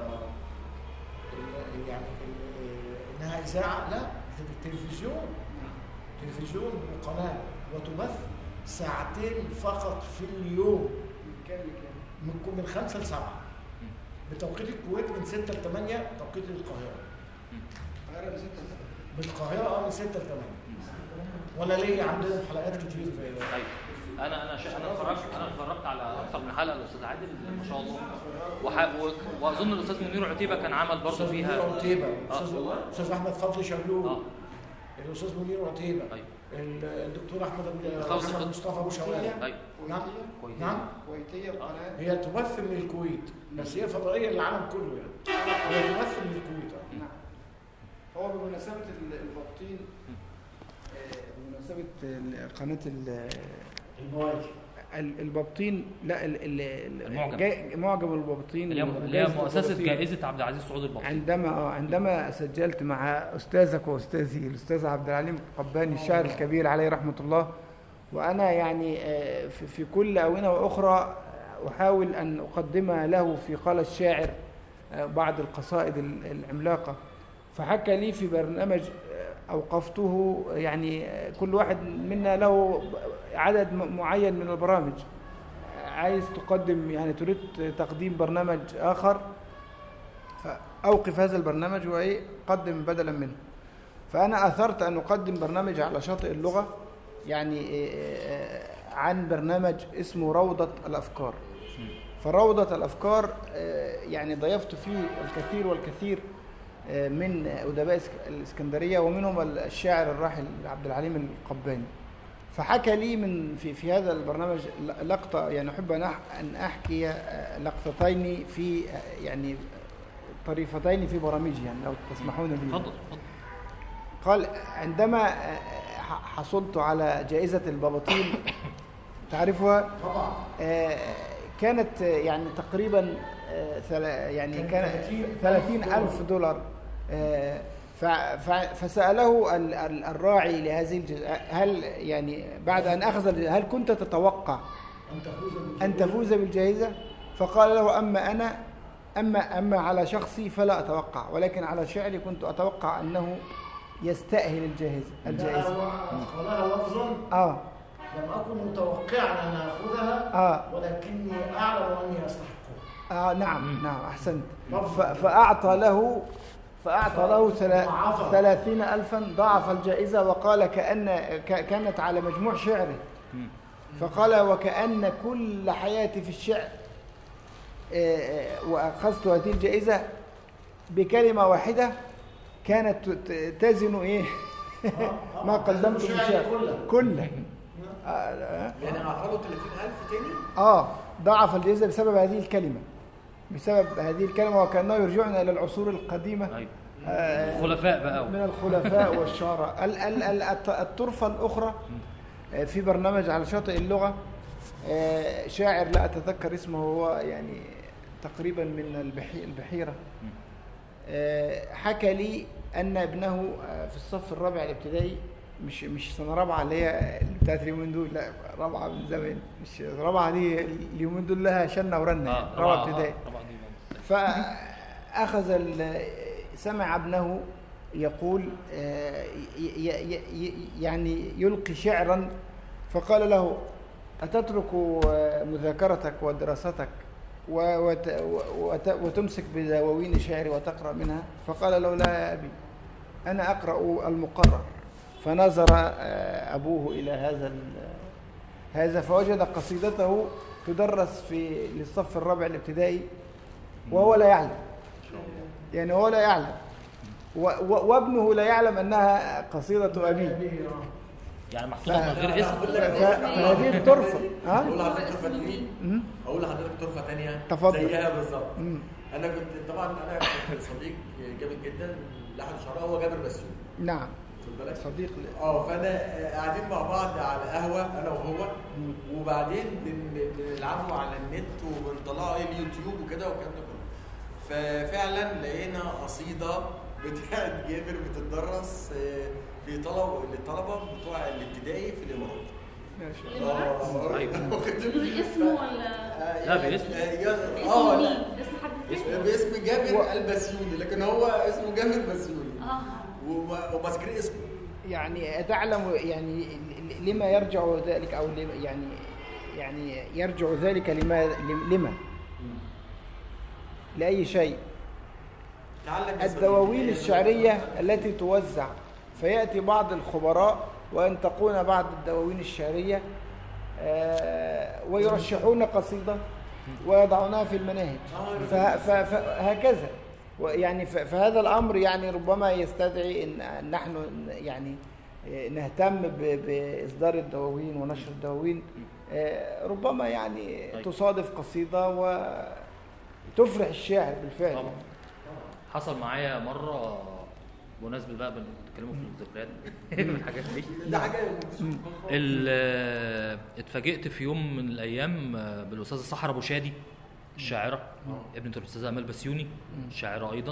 ال- يعني ال- انها اذاعه لا في التلفزيون تلفزيون وقناه وتبث ساعتين فقط في اليوم من كام لكام؟ من من خمسه لسبعه بتوقيت الكويت من 6 ل 8 توقيت القاهره القاهرة من ستة لسبعة. بالقاهره اه من 6 ل 8 ولا ليه عندهم حلقات كتير في ايوه انا انا ش... انا اتفرجت انا اتفرجت على اكثر من حلقه الاستاذ عادل ما شاء الله وح... و... واظن الاستاذ منير عتيبه كان عمل برضه استاذ منير فيها عتيبه آه. استاذ استاذ احمد فضل شلول اه الاستاذ منير عتيبه ايوه الدكتور احمد فوزي محمد فضل. مصطفى ابو شوال ايوه نعم كويس نعم كويتية وقناة هي تبث من الكويت بس هي فضائيه للعالم كله يعني هي تبث من الكويت آه. نعم هو بمناسبة ال- البطين آه، بمناسبة ال- قناة ال- المواجهه ال- الببطين لا ال- ال- ال- المعجم. جاي- معجم الببطين اللي هي اللي هي وجائزة مؤسسه الببطين. جائزه عبد العزيز سعود البطين عندما آه، عندما سجلت مع استاذك واستاذي الاستاذ عبد العليم قباني الشاعر الكبير عليه رحمه الله وانا يعني آه، في في كل اونه واخرى احاول ان اقدم له في قال الشاعر آه، بعض القصائد ال- العملاقه فحكى لي في برنامج آه، اوقفته يعني آه، كل واحد منا له عدد م- معين من البرامج عايز تقدم يعني تريد تقديم برنامج اخر فأوقف هذا البرنامج وإيه قدم بدلا منه فأنا أثرت أن أقدم برنامج على شاطئ اللغة يعني إيه إيه عن برنامج اسمه روضة الأفكار فروضة الأفكار آه، يعني ضيفت فيه الكثير والكثير آه، من أدباء إسك- الإسكندرية ومنهم الشاعر الراحل عبد العليم القباني فحكى لي من في في هذا البرنامج ل- لقطة يعني أحب أن أح- أن أحكي آه، لقطتين في آه، يعني طريفتين في برامجي يعني لو تسمحون لي اتفضل اتفضل قال عندما آه، ح- حصلت على جائزة الباباطيل تعرفها طبعا آه، كانت آه، يعني تقريبا آه، ثلا- يعني كان كان 30,000 30 ألف دولار آه، ف- ف- فسأله ال- ال- الراعي لهذه الجائزة هل يعني بعد أن أخذ الجائزة، هل كنت تتوقع ان تفوز بالجائزة. أن تفوز بالجائزة فقال له أما أنا أما أما على شخصي فلا أتوقع ولكن على شعري كنت أتوقع أنه يستأهل الجائزة لا، الجائزة هو قالها لفظا آه لم اكن متوقعا ان اخذها آه ولكني اعلم اني استحقها آه نعم نعم أحسنت لفظ. ف- فأعطى له فأعطى له ثلا- ضاعفها. ثلاثين ألفا ضاعف الجائزة وقال كأن ك- كانت على مجموع شعره فقال وكأن كل حياتي في الشعر آه، آه، وأخذت هذه الجائزة بكلمة واحدة كانت ت- تزن إيه آه، ما آه، قدمت من شعري شعر كله. كله آه، آه. يعني اعطاله 30000 تاني آه ضاعف الجائزة بسبب هذه الكلمة بسبب هذه الكلمة وكأنه يرجعنا إلى العصور القديمة ايوه آه، خلفاء بقى من الخلفاء والشعراء ال- ال- ال- الط- الطرفة الأخرى آه، في برنامج على شاطئ اللغة آه، شاعر لا أتذكر اسمه هو يعني تقريبا من البحي- البحيرة آه، حكى لي أن ابنه آه، في الصف الرابع الابتدائي مش مش سنة رابعة اللي هي اللي بتاعت اليومين دول لا رابعة من زمان مش رابعة دي اليومين دول لها شنة ورنة يعني، اه رابعة ابتدائي طبعا دي فأخذ ال- سمع ابنه يقول آه، ي- ي- ي- يعني يلقي شعرا فقال له أتترك آه، مذاكرتك ودراستك و- وت- وت- وتمسك بدواوين شعري وتقرأ منها فقال له لا يا أبي أنا أقرأ المقرر فنظر آه، أبوه إلى هذا ال- هذا فوجد قصيدته تدرس في للصف الرابع الابتدائي وهو لا يعلم يعني هو لا يعلم و- و- وابنه لا يعلم انها قصيده ابيه يعني محفوظه من غير اسم ف- ف- فهذه الطرفه ها اقول لحضرتك طرفه تانية مم. اقول لحضرتك طرفه تانية تفضل. زيها بالظبط مم. انا كنت طبعا انا كنت صديق جامد جدا لاحد الشعراء هو جابر بسيوني نعم خد بالك صديق ل- اه فانا آه، قاعدين مع بعض على قهوه انا وهو وبعدين بن- بنلعبوا على النت وبنطلعوا ايه اليوتيوب وكده والكلام ده كله ففعلا لقينا قصيده بتاعت جابر بتدرس آه، في طلب للطلبه بتوع الابتدائي في الامارات ما شاء الله اه أيوة. بدون اسمه ولا لا، باسم. اه اسمه لا مين؟ اسم حد تاني؟ باسم جابر و- البسيوني لكن هو اسمه جابر بسيوني اه وما- وماسكين اسمه يعني تعلم يعني ل- لما يرجع ذلك او لما يعني يعني يرجع ذلك لما لما لاي شيء تعلم يا الدواوين صديقي. الشعرية التي توزع فيأتي بعض الخبراء وينتقون بعض الدواوين الشعرية آه، ويرشحون قصيدة ويضعونها في المناهج ف- ف- فهكذا يعني ف- فهذا الأمر يعني ربما يستدعي أن نحن يعني آه، نهتم ب- بإصدار الدواوين ونشر الدواوين آه، ربما يعني طيب. تصادف قصيدة وتفرح الشاعر بالفعل طبعا حصل معايا مره بمناسبه بقى بنتكلموا في الذكريات من الحاجات دي ده حاجه ال- اتفاجئت في يوم من الايام بالاستاذه سحر ابو شادي الشاعره ابنه الاستاذه امال بسيوني شاعره ايضا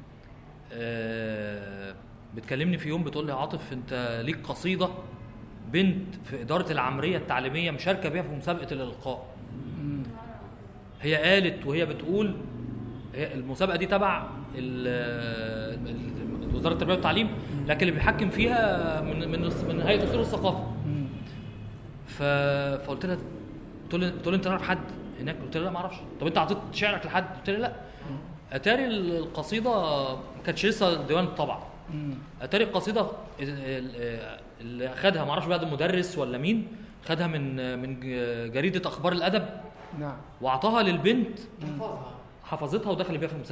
آه، بتكلمني في يوم بتقول لي يا عاطف انت ليك قصيده بنت في اداره العمريه التعليميه مشاركه بيها في مسابقه الالقاء هي قالت وهي بتقول هي المسابقه دي تبع ال- ال- وزاره التربيه والتعليم لكن اللي بيحكم فيها من من من هيئه اصول الثقافه ف... فقلت لها قلت لها قلت لها انت تعرف حد هناك قلت لها لا ما اعرفش طب انت اعطيت شعرك لحد قلت لها لا اتاري القصيده ما كانتش لسه الديوان طبع اتاري القصيده ال- ال- اللي خدها ما اعرفش بقى ده مدرس ولا مين خدها من من جريده اخبار الادب نعم واعطاها للبنت حفظتها ودخلت بيها في المسابقه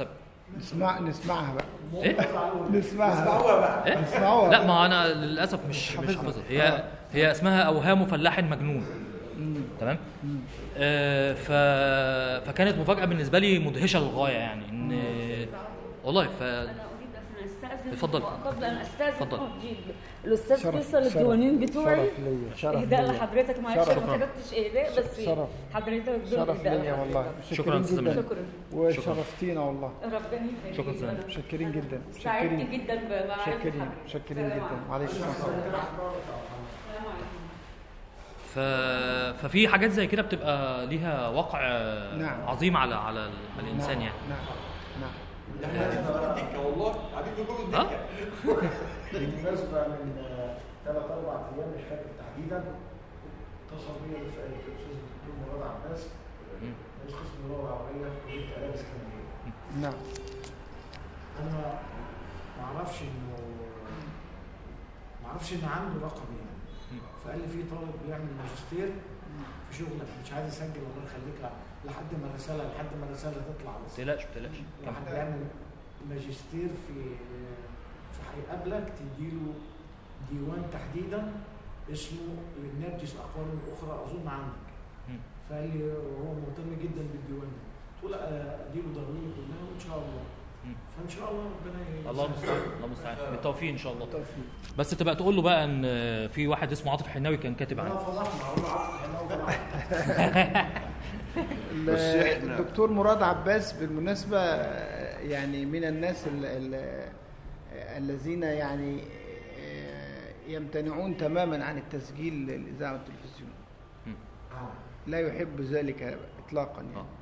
نسمع نسمعها بقى ايه نسمعها بقى إيه؟ نسمعوها لا ما انا للاسف مش مش حافظها. حافظها هي هي اسمها اوهام فلاح مجنون تمام آه ف فكانت مفاجاه بالنسبه لي مدهشه للغايه يعني ان والله ف انا اريد ان استاذن اتفضل. قبل ان استاذن اتفضل. أرجي الاستاذ شرف- فيصل شرف- الديوانين بتوعي شرف ليا شرف اهداء ليا لحضرتك معلش شرف. انا ما كتبتش اهداء بس شرف. حضرتك دول شرف إهداء ليا والله لحضرتك. شكراً متشكرين أستاذ جدا مجدي. وشرفتينا والله ربنا يخليك شكراً أستاذ أنا متشكرين جدا سعدت متشكرين جدا بمعرفه متشكرين حضرتك متشكرين السلام جدا عليكم. معلش السلام عليكم ف... ففي حاجات زي كده بتبقى ليها وقع نعم. عظيم على على الانسان يعني نعم نعم الدكه والله قاعدين بيقولوا ها الدكه بالمناسبة من ثلاث أربع أيام مش فاكر تحديدا اتصل بيا الأستاذ الدكتور مراد عباس مم. رئيس قسم اللغة العربية في كلية آداب اسكندرية نعم أنا ما أعرفش إنه ما أعرفش إن عنده رقم يعني فقال لي في طالب بيعمل ماجستير في شغلك مش عايز يسجل الله يخليك لحد ما الرسالة لحد ما الرسالة تطلع ما بس تقلقش ما تقلقش واحد بيعمل ماجستير في في هيقابلك تديله ديوان تحديدا اسمه نبتس اقوال اخرى اظن عندك مم. فقال لي هو مهتم جدا بالديوان ده قلت له لا اديله ضروري كلها وان شاء الله مم. فان شاء الله ربنا الله يسهل. المستعان الله المستعان بالتوفيق ان شاء الله توفيق بس تبقى تقول له بقى ان في واحد اسمه عاطف حناوي كان كاتب انا عنه فضحنا اقول له عطف حلو فضحنا. ال- بس إحنا- الدكتور مراد عباس بالمناسبة آه، يعني من الناس ال- ال- آه، الذين يعني آه، يمتنعون تماما عن التسجيل للإذاعة والتلفزيون آه. لا يحب ذلك إطلاقا اه يعني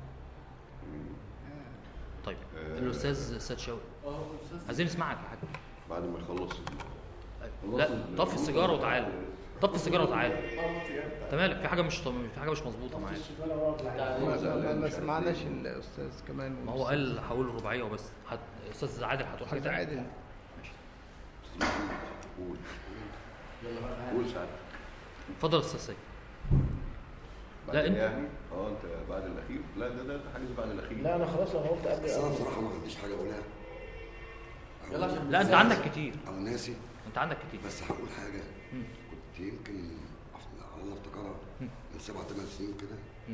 طيب الاستاذ سيد شوقي عايزين نسمعك يا حاج بعد ما يخلص لا طفي السيجاره وتعالى طفي السيجاره وتعالى انت مالك في حاجه مش طم... في حاجه مش مظبوطه معاك ما- ما- ما سمعناش الأستاذ كمان ما هو قال هقول الرباعيه وبس حت... استاذ عادل هتقول حاجه أستاذ تانية؟ عادل قول قول ساعتها اتفضل يا استاذ سيد بعد لا، أنت- يعني اه انت بعد الاخير لا ده ده ده حاجز بعد الاخير لا انا خلاص انا قلت قبل بس انا بصراحه ما عنديش حاجه اقولها يلا عشان لا انت عندك كتير او ناسي انت عندك كتير بس هقول حاجه مم. كنت يمكن على الله افتكرها مم. من سبع ثمان سنين كده مم.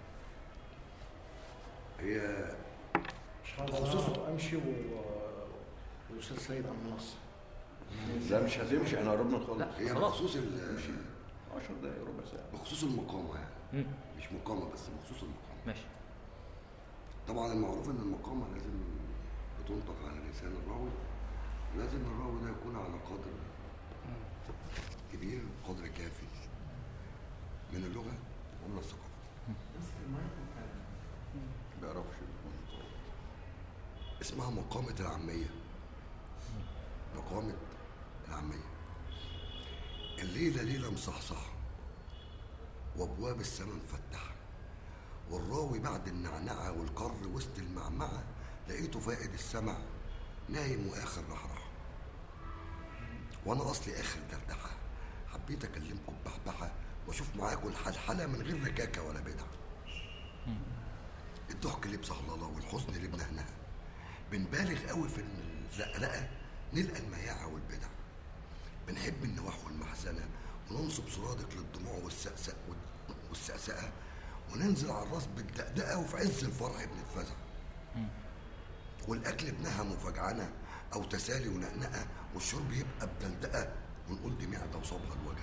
هي خصوصا امشي و والاستاذ سيد عبد الناصر لا مش هتمشي احنا قربنا نخلص لا. هي خلاص. بخصوص ال- 10 دقايق ربع ساعه بخصوص المقامه يعني مم. مش مقامه بس بخصوص المقامه ماشي طبعا المعروف ان المقامه لازم بتنطق على لسان الراوي لازم الراوي ده يكون على قدر كبير قدر كافي من اللغه ومن الثقافه ما بيعرفش اسمها مقامة العامية مقامة العامية الليلة ليلة مصحصحة وابواب السماء مفتحة والراوي بعد النعنعة والقر وسط المعمعة لقيته فائد السمع نايم واخر رحرحة وانا اصلي اخر دردحة حبيت اكلمكم ببحبحة واشوف معاكم الحلحلة من غير ركاكة ولا بدعة الضحك اللي بصهلله والحزن اللي بنهنها بنبالغ قوي في الرقرقه نلقى المياعه والبدع بنحب النواح والمحزنه وننصب سرادق للدموع والسقسق والسقسقه وننزل على الراس بالدقدقه وفي عز الفرح بنتفزع والاكل بنهم وفجعانه او تسالي ونقنقه والشرب يبقى بدلدقه ونقول دي معده وصابها الوجع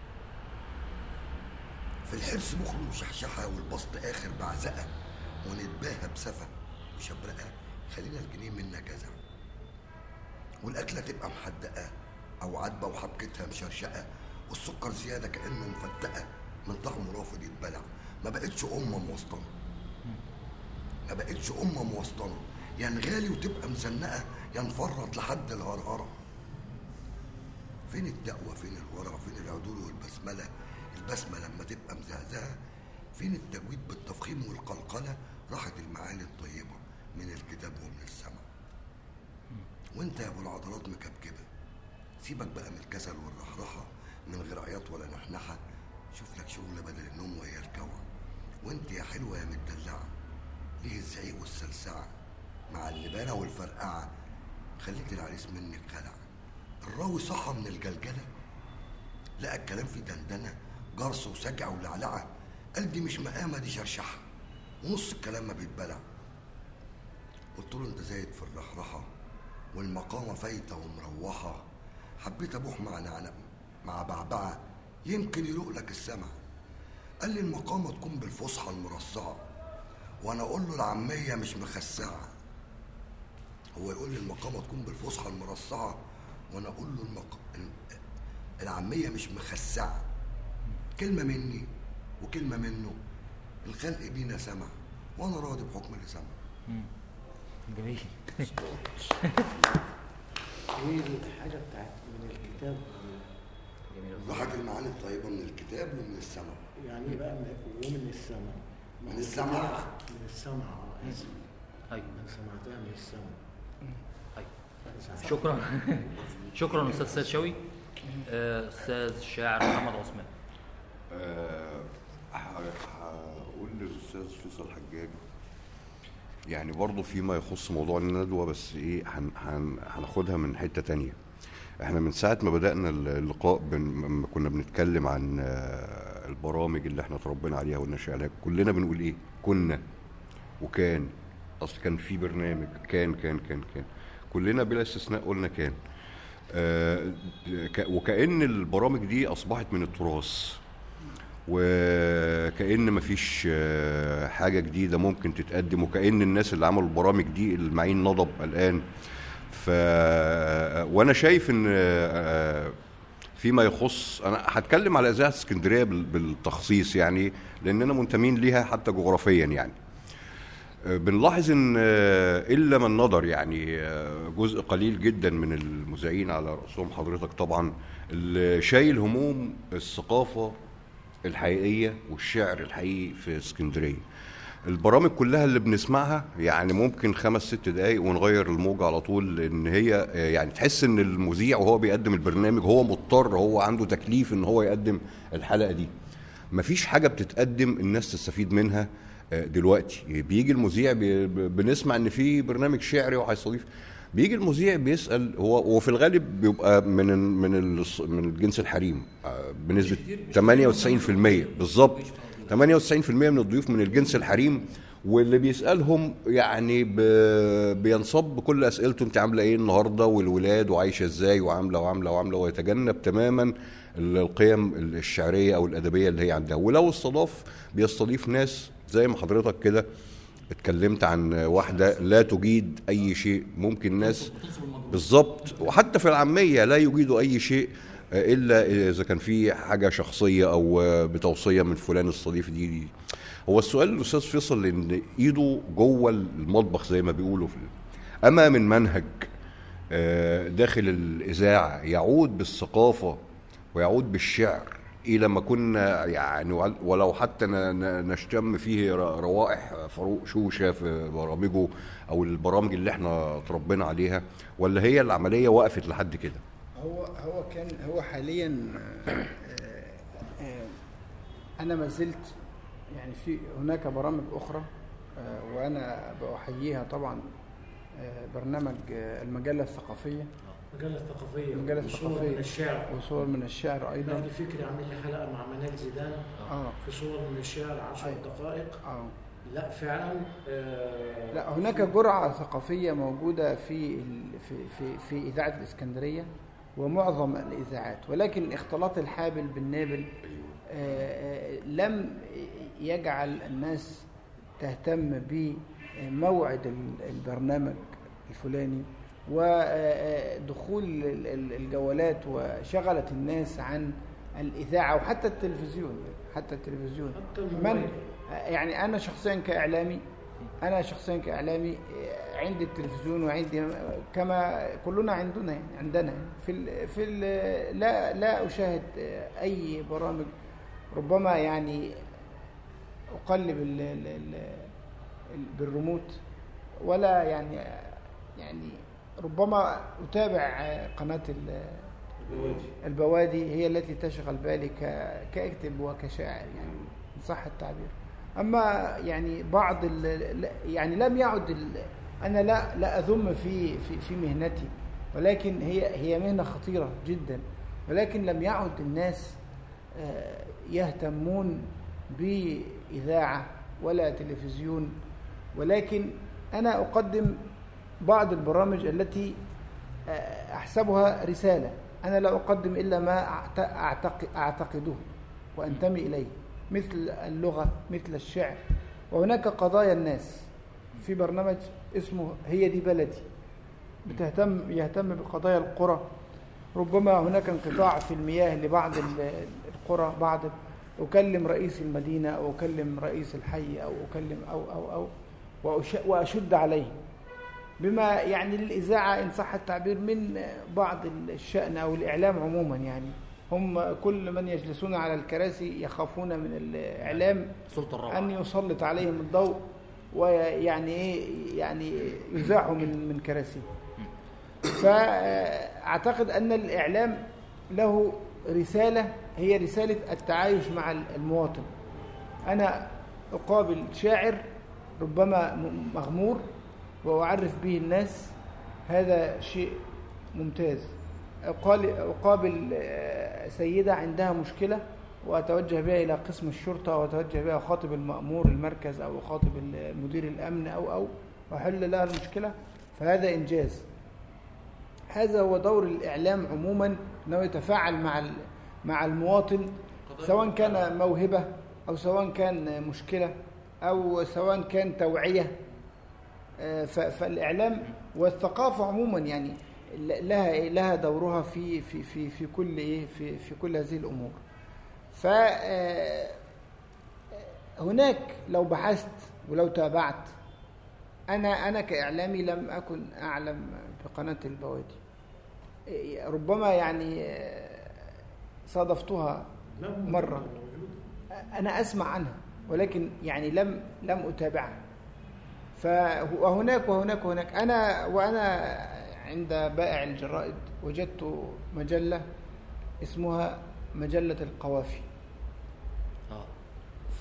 في الحرص بخل وشحشحه والبسط اخر بعزقه ونتباهى بسفه وشبرقه خلينا الجنيه منا جزع والاكله تبقى محدقه او عدبه وحبكتها مشرشقه والسكر زياده كانه مفتقه من طعم رافض يتبلع ما بقتش امه موسطنه ما بقتش امه موسطنه يا نغالي وتبقى مزنقه يا نفرط لحد الهرهره فين التقوى فين الورع فين العدول والبسمله البسمه لما تبقى مزهزهه فين التجويد بالتفخيم والقلقله راحت المعاني الطيبه من الكتاب ومن السمع وانت يا ابو العضلات مكبكبه سيبك بقى من الكسل والرحرحه من غير عياط ولا نحنحه شوف لك شغل بدل النوم وهي الكوع وانت يا حلوه يا مدلعه ليه الزعيق والسلسعه مع اللبانة والفرقعة خليت العريس منك خلع الراوي صحى من الجلجلة لقى الكلام فيه دندنة جرس وسجع ولعلعة قال دي مش مقامة دي شرشحة ونص الكلام ما بيتبلع قلت له انت زايد في الرحرحة والمقامة فايتة ومروحة حبيت ابوح مع نعنع مع بعبعة يمكن يروق لك السمع قال لي المقامة تكون بالفصحى المرصعة وانا اقول له العامية مش مخسعة هو يقول لي المقامة تكون بالفصحى المرصعة وانا اقول له المق... ال- العامية مش مخسعة كلمة مني وكلمة منه الخلق بينا سمع وانا راضي بحكم اللي سمع جميل ايه الحاجه بتاعت من الكتاب ضحك المعاني الطيبة من الكتاب ومن السمع يعني ايه بقى من ومن السماء من السمع. من السمع اه اسف ايوه انا سمعتها من السمع ايوه شكرا شكرا استاذ سيد شوقي آه، استاذ الشاعر محمد عثمان آه، ه- هقول للاستاذ فيصل حجاج يعني برضه فيما يخص موضوع الندوه بس ايه هن هن هناخدها من حته تانية احنا من ساعه ما بدانا اللقاء بن لما كنا بنتكلم عن آه، البرامج اللي احنا اتربينا عليها والنشأ عليها كلنا بنقول ايه كنا وكان اصل كان في برنامج كان كان كان كان كلنا بلا استثناء قلنا كان آه، ك- وكأن البرامج دي أصبحت من التراث وكأن مفيش آه، حاجة جديدة ممكن تتقدم وكأن الناس اللي عملوا البرامج دي المعين نضب الآن ف وانا شايف ان آه، فيما يخص انا هتكلم على اذاعه اسكندريه بال- بالتخصيص يعني لاننا منتمين ليها حتى جغرافيا يعني آه، بنلاحظ ان آه، الا من نظر يعني آه، جزء قليل جدا من المذيعين على راسهم حضرتك طبعا اللي شايل هموم الثقافه الحقيقيه والشعر الحقيقي في اسكندريه البرامج كلها اللي بنسمعها يعني ممكن خمس ست دقايق ونغير الموجة على طول لان هي آه، يعني تحس ان المذيع وهو بيقدم البرنامج هو مضطر هو عنده تكليف ان هو يقدم الحلقة دي مفيش حاجة بتتقدم الناس تستفيد منها آه، دلوقتي بيجي المذيع بي- ب- بنسمع ان في برنامج شعري وهيستضيف بيجي المذيع بيسال هو وفي الغالب بيبقى من من الص- من الجنس الحريم آه، بنسبه 98% بالظبط 98% من الضيوف من الجنس الحريم واللي بيسالهم يعني ب... بينصب بكل اسئلته انت عامله ايه النهارده والولاد وعايشه ازاي وعامله وعامله وعامله ويتجنب تماما ال- القيم الشعريه او الادبيه اللي هي عندها ولو استضاف بيستضيف ناس زي ما حضرتك كده اتكلمت عن واحده لا تجيد اي شيء ممكن ناس بالظبط وحتى في العاميه لا يجيدوا اي شيء آه، الا اذا كان في حاجه شخصيه او آه، بتوصيه من فلان الصديق دي, دي هو السؤال الاستاذ فيصل لان ايده جوه المطبخ زي ما بيقولوا في اما من منهج آه، داخل الاذاعه يعود بالثقافه ويعود بالشعر الى ما كنا يعني ول- ولو حتى ن- ن- نشتم فيه ر- روائح فاروق شوشه في برامجه او البرامج اللي احنا اتربينا عليها ولا هي العمليه وقفت لحد كده هو هو كان هو حاليا آه، آه، آه، انا ما زلت يعني في هناك برامج اخرى آه، وانا باحييها طبعا آه، برنامج آه، المجله الثقافيه المجله الثقافيه المجله وصور الثقافيه من الشعر وصور من الشعر ايضا مهدي فكري عامل لي حلقه مع منال زيدان اه في صور من الشعر 10 أيوة. دقائق اه لا فعلا آه لا هناك جرعة ثقافية موجودة في ال- في في في إذاعة الإسكندرية ومعظم الإذاعات ولكن اختلاط الحابل بالنابل آه، آه، لم يجعل الناس تهتم بموعد ال- البرنامج الفلاني ودخول ال- ال- الجولات وشغلت الناس عن الإذاعة وحتى التلفزيون حتى التلفزيون حتى الموبايل. من يعني انا شخصيا كاعلامي انا شخصيا كاعلامي آه، عندي التلفزيون وعندي كما كلنا عندنا يعني عندنا يعني في ال في ال لا لا اشاهد آه، اي برامج ربما يعني اقلب ال ال ال ال- بالريموت ولا يعني يعني ربما اتابع آه، قناه ال- البوادي هي التي تشغل بالي ك- كاكتب وكشاعر يعني إن صح التعبير اما يعني بعض ال- ال- يعني لم يعد ال- انا لا لا اذم في في في مهنتي ولكن هي هي مهنه خطيره جدا ولكن لم يعد الناس آه، يهتمون باذاعه ولا تلفزيون ولكن انا اقدم بعض البرامج التي آه، احسبها رساله انا لا اقدم الا ما أعت- أعتق- اعتقده وانتمي اليه مثل اللغه مثل الشعر وهناك قضايا الناس في برنامج اسمه هي دي بلدي بتهتم يهتم بقضايا القرى ربما هناك انقطاع في المياه لبعض ال- القرى بعض أكلم رئيس المدينة أو أكلم رئيس الحي أو أكلم أو أو أو وأش- وأشد عليه بما يعني للإذاعة إن صح التعبير من بعض الشأن أو الإعلام عموما يعني هم كل من يجلسون على الكراسي يخافون من الإعلام سلطه الروعه أن يسلط عليهم الضوء ويعني إيه يعني يزاحوا من من كراسيهم فأعتقد أن الإعلام له رسالة هي رسالة التعايش مع المواطن أنا أقابل شاعر ربما م- مغمور وأعرف به الناس هذا شيء ممتاز أقال- أقابل آه، سيدة عندها مشكلة وأتوجه بها إلى قسم الشرطة وأتوجه بها أخاطب المأمور المركز أو أخاطب مدير الأمن أو أو وأحل لها المشكلة فهذا إنجاز هذا هو دور الإعلام عموما أنه يتفاعل مع ال- مع المواطن سواء كان موهبة أو سواء كان مشكلة أو سواء كان توعية آه، ف- فالإعلام والثقافة عموما يعني ل- لها لها دورها في في في في كل إيه في في كل هذه الأمور ف آه، هناك لو بحثت ولو تابعت أنا أنا كإعلامي لم أكن أعلم بقناة البوادي إيه، ربما يعني آه، صادفتها لا، مرة. موجودة. أنا أسمع عنها ولكن يعني لم لم أتابعها فهناك وهناك وهناك أنا وأنا عند بائع الجرائد وجدت مجلة اسمها مجلة القوافي اه ف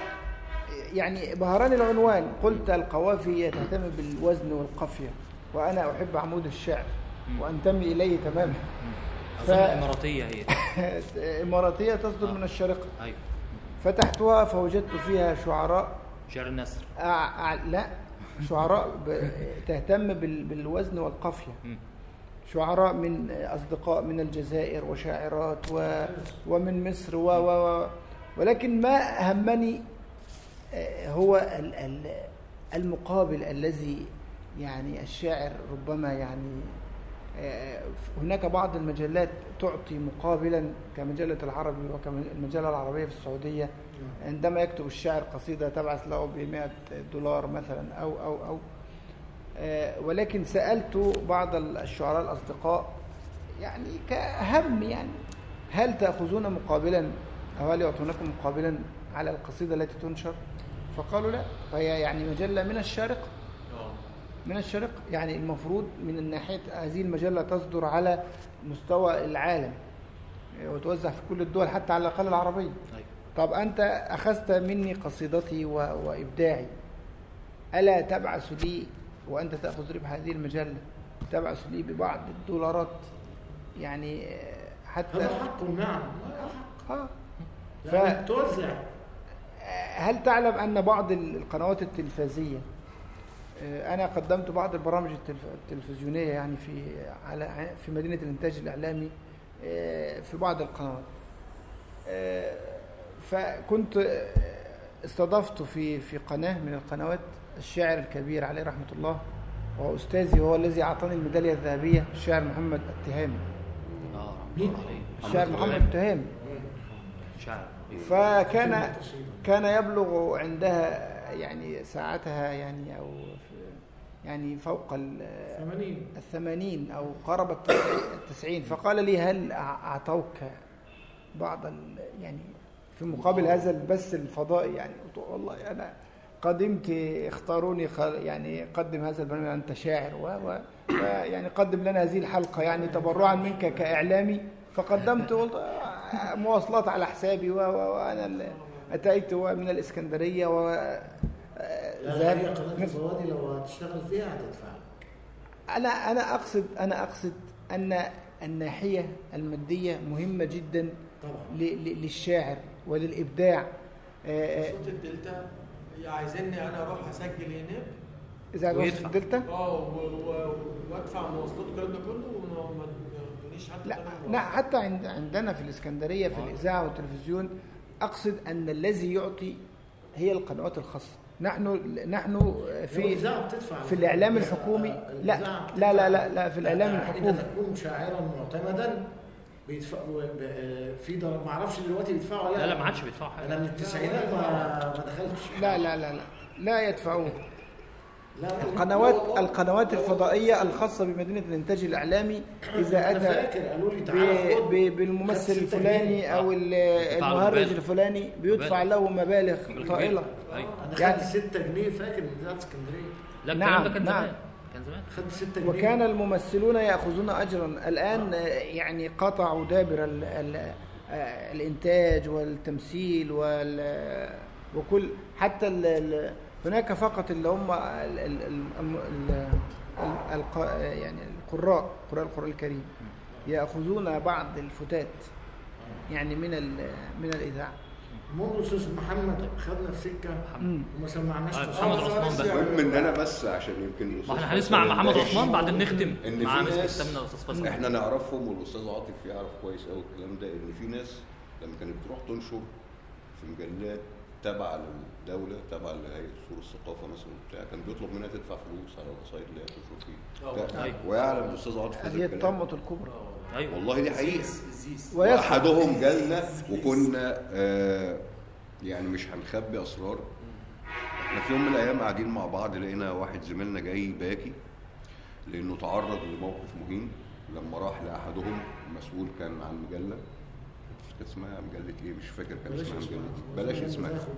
يعني بهرني العنوان قلت القوافي تهتم بالوزن والقافية وأنا أحب عمود الشعر وأنتمي إليه تماما اظن اماراتيه هي إماراتية تصدر من الشارقة ايوه فتحتها فوجدت فيها شعراء شعر النسر أع... أع... لا شعراء ب... تهتم بال... بالوزن والقافية مم. شعراء من أصدقاء من الجزائر وشاعرات و... ومن مصر و... و... و... ولكن ما همني آه، هو ال... ال... المقابل الذي يعني الشاعر ربما يعني آه، هناك بعض المجلات تعطي مقابلا كمجلة العربي وكمجلة العربية في السعودية عندما يكتب الشاعر قصيدة تبعث له ب 100 دولار مثلا أو أو أو آه، ولكن سألت بعض الشعراء الأصدقاء يعني كهم يعني هل تأخذون مقابلا أو هل يعطونكم مقابلا على القصيدة التي تنشر فقالوا لا فهي يعني مجلة من الشارقة من الشرق يعني المفروض من ناحية هذه المجلة تصدر على مستوى العالم وتوزع في كل الدول حتى على الأقل العربية ايوه طب أنت أخذت مني قصيدتي و... وإبداعي ألا تبعث لي وأنت تأخذ ربح هذه المجلة تبعث لي ببعض الدولارات يعني حتى هذا حق نعم آه. يعني توزع هل تعلم أن بعض القنوات التلفزية آه، أنا قدمت بعض البرامج التلف- التلفزيونية يعني في على في مدينة الإنتاج الإعلامي آه، في بعض القنوات آه، فكنت آه، استضفت في في قناة من القنوات الشاعر الكبير عليه رحمة الله وهو أستاذي وهو الذي أعطاني الميدالية الذهبية الشاعر محمد التهامي اه مين؟ رحمة الله عليه. الشاعر محمد التهامي شعر فكان كان يبلغ عندها يعني ساعتها يعني او في- يعني فوق ال- 80 الثمانين او قرب التسعين- التسعين فقال لي هل أع- اعطوك بعض ال- يعني في مقابل هذا البث الفضائي يعني قلت والله انا قدمت اختاروني خ- يعني قدم هذا البرنامج انت شاعر و و يعني قدم لنا هذه الحلقه يعني تبرعا منك كاعلامي فقدمت قلت آه، مواصلات على حسابي و- و- وانا ال- اتيت من الاسكندريه و آه، لا لا هي قناه الفوادي لو هتشتغل فيها هتدفع انا انا اقصد انا اقصد ان الناحيه الماديه مهمه جدا طبعا ل- ل- للشاعر وللابداع آه، آه، صوت الدلتا عايزيني انا اروح اسجل هناك اذا عجبك ويدفع. الدلتا اه و- و- وادفع مواصلات والكلام ده كله وما ما يدونيش حتى لا تمن لا حتى عند عندنا في الاسكندريه في الاذاعه والتلفزيون اقصد ان الذي يعطي هي القنوات الخاصه نحن نحن في الإذاعة بتدفع في الاعلام الحكومي لا الإذاعة بتدفع. لا لا لا, لا في الاعلام إذا الحكومي تكون شاعرا معتمدا بيدفع ب- في در... ما اعرفش دلوقتي بيدفعوا ولا لا لا ما عادش بيدفعوا حاجه انا من التسعينات ما ما دخلتش لا لا لا لا لا يدفعون لا لا القنوات القنوات الفضائيه الخاصه بمدينه الانتاج الاعلامي اذا انا اتى فاكر قالوا لي تعالى ب- خد. ب- بالممثل خد ستة الفلاني جنيه. او ال- يدفع له المهرج مبالغ. الفلاني بيدفع مبالغ. له مبالغ مبالغ طائله كبيرة. ايوه انا يعني- خدت 6 جنيه فاكر من اذاعه اسكندريه لا نعم، الكلام ده كان نعم. زمان كان زمان خدت 6 جنيه وكان الممثلون ياخذون اجرا الان آه، يعني قطعوا دابر ال ال آه، الانتاج والتمثيل وال آه، وكل حتى ال ال هناك فقط اللي هم ال ال ال ال ال الق- يعني القراء قراء القران الكريم ياخذون بعض الفتات يعني من ال- من الاذاعه المهم استاذ محمد خدنا في سكه مم. وما سمعناش آه، تصوير. محمد عثمان بقى المهم ان انا بس عشان يمكن ما احنا الأستاذ هنسمع فيصل محمد ينتهي. عثمان بعدين نختم ان مع في مسك ناس كتابنا الاستاذ فيصل احنا نعرفهم والاستاذ عاطف يعرف كويس قوي الكلام ده ان في ناس لما كانت بتروح تنشر في مجلات تابعه للدوله تابعه لهيئه اصول الثقافه مثلا بتاع كان بيطلب منها تدفع فلوس على الوسائط اللي هي تنشر فيها أيوة. ده- ويعلم الاستاذ عاطف هذا هذه الكلام الطمه الكبرى ايوه والله دي حقيقه الزيس ويدفع واحدهم جالنا وكنا آه يعني مش هنخبي اسرار احنا في يوم من الايام قاعدين مع بعض لقينا واحد زميلنا جاي باكي لانه تعرض لموقف مهين لما راح لاحدهم مسؤول كان عن مجله كانت اسمها مجله ايه مش فاكر كان بلاش اسمها اسمها. مجله بلاش اسمها ناخد.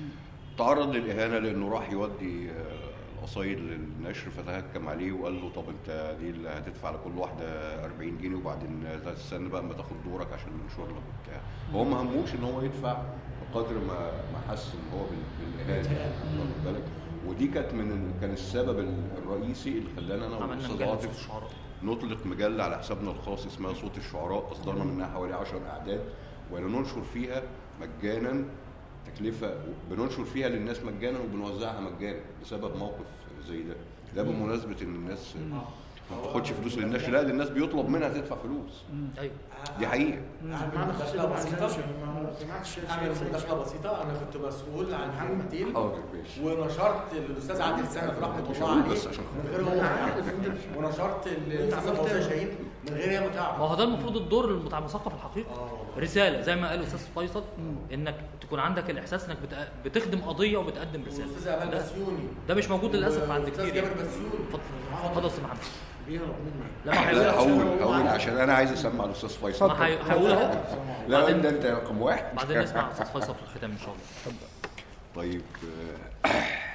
تعرض للاهانه لانه راح يودي آه، القصايد للنشر فتهكم عليه وقال له طب انت دي اللي هتدفع لكل واحده 40 جنيه وبعدين تستنى بقى اما تاخد دورك عشان ننشر لك وبتاع هو ما هموش ان هو يدفع بقدر ما ما حس ان هو بال- بالاهانه واخد بالك ودي كانت من ال- كان السبب ال- الرئيسي اللي خلانا انا عملنا والاستاذ مجله صوت عاطف الشعراء نطلق مجلة على حسابنا الخاص اسمها صوت الشعراء أصدرنا منها حوالي 10 أعداد وننشر فيها مجانا تكلفة بننشر فيها للناس مجانا وبنوزعها مجانا بسبب موقف زي ده ده بمناسبة إن الناس ما بتاخدش فلوس للنشر لا ده الناس بيطلب منها تدفع فلوس ايوه دي حقيقة معنا قصيده ما عايزينش ما سمعتش اعمل مداخله بسيطه انا كنت مسؤول عن حملتين حاضر ماشي ونشرت الاستاذ عادل سند رحمه مش الله هقول عليه بس عشان من خاطر غير هو ما يعرف. ونشرت الاستاذه فوزيه شاهين من غير هي ما ما تعرف هو ده المفروض الدور بتاع المثقف الحقيقي رساله زي ما قال الاستاذ فيصل انك تكون عندك الاحساس انك بت- بتخدم قضيه وبتقدم رساله والاستاذ امال ده, بسيوني ده مش موجود للاسف عند والأستاذ كتير جابر يعني. بسيوني اتفضل اتفضل يا استاذ محمد بيهرب مني لا ما لا هيقول هقول هقول عشان أنا عايز أسمع الأستاذ فيصل ما هي- هيقول اهو لا بعدين- ده أنت رقم واحد بعدين نسمع الاستاذ فيصل في الختام ان شاء الله طيب آه،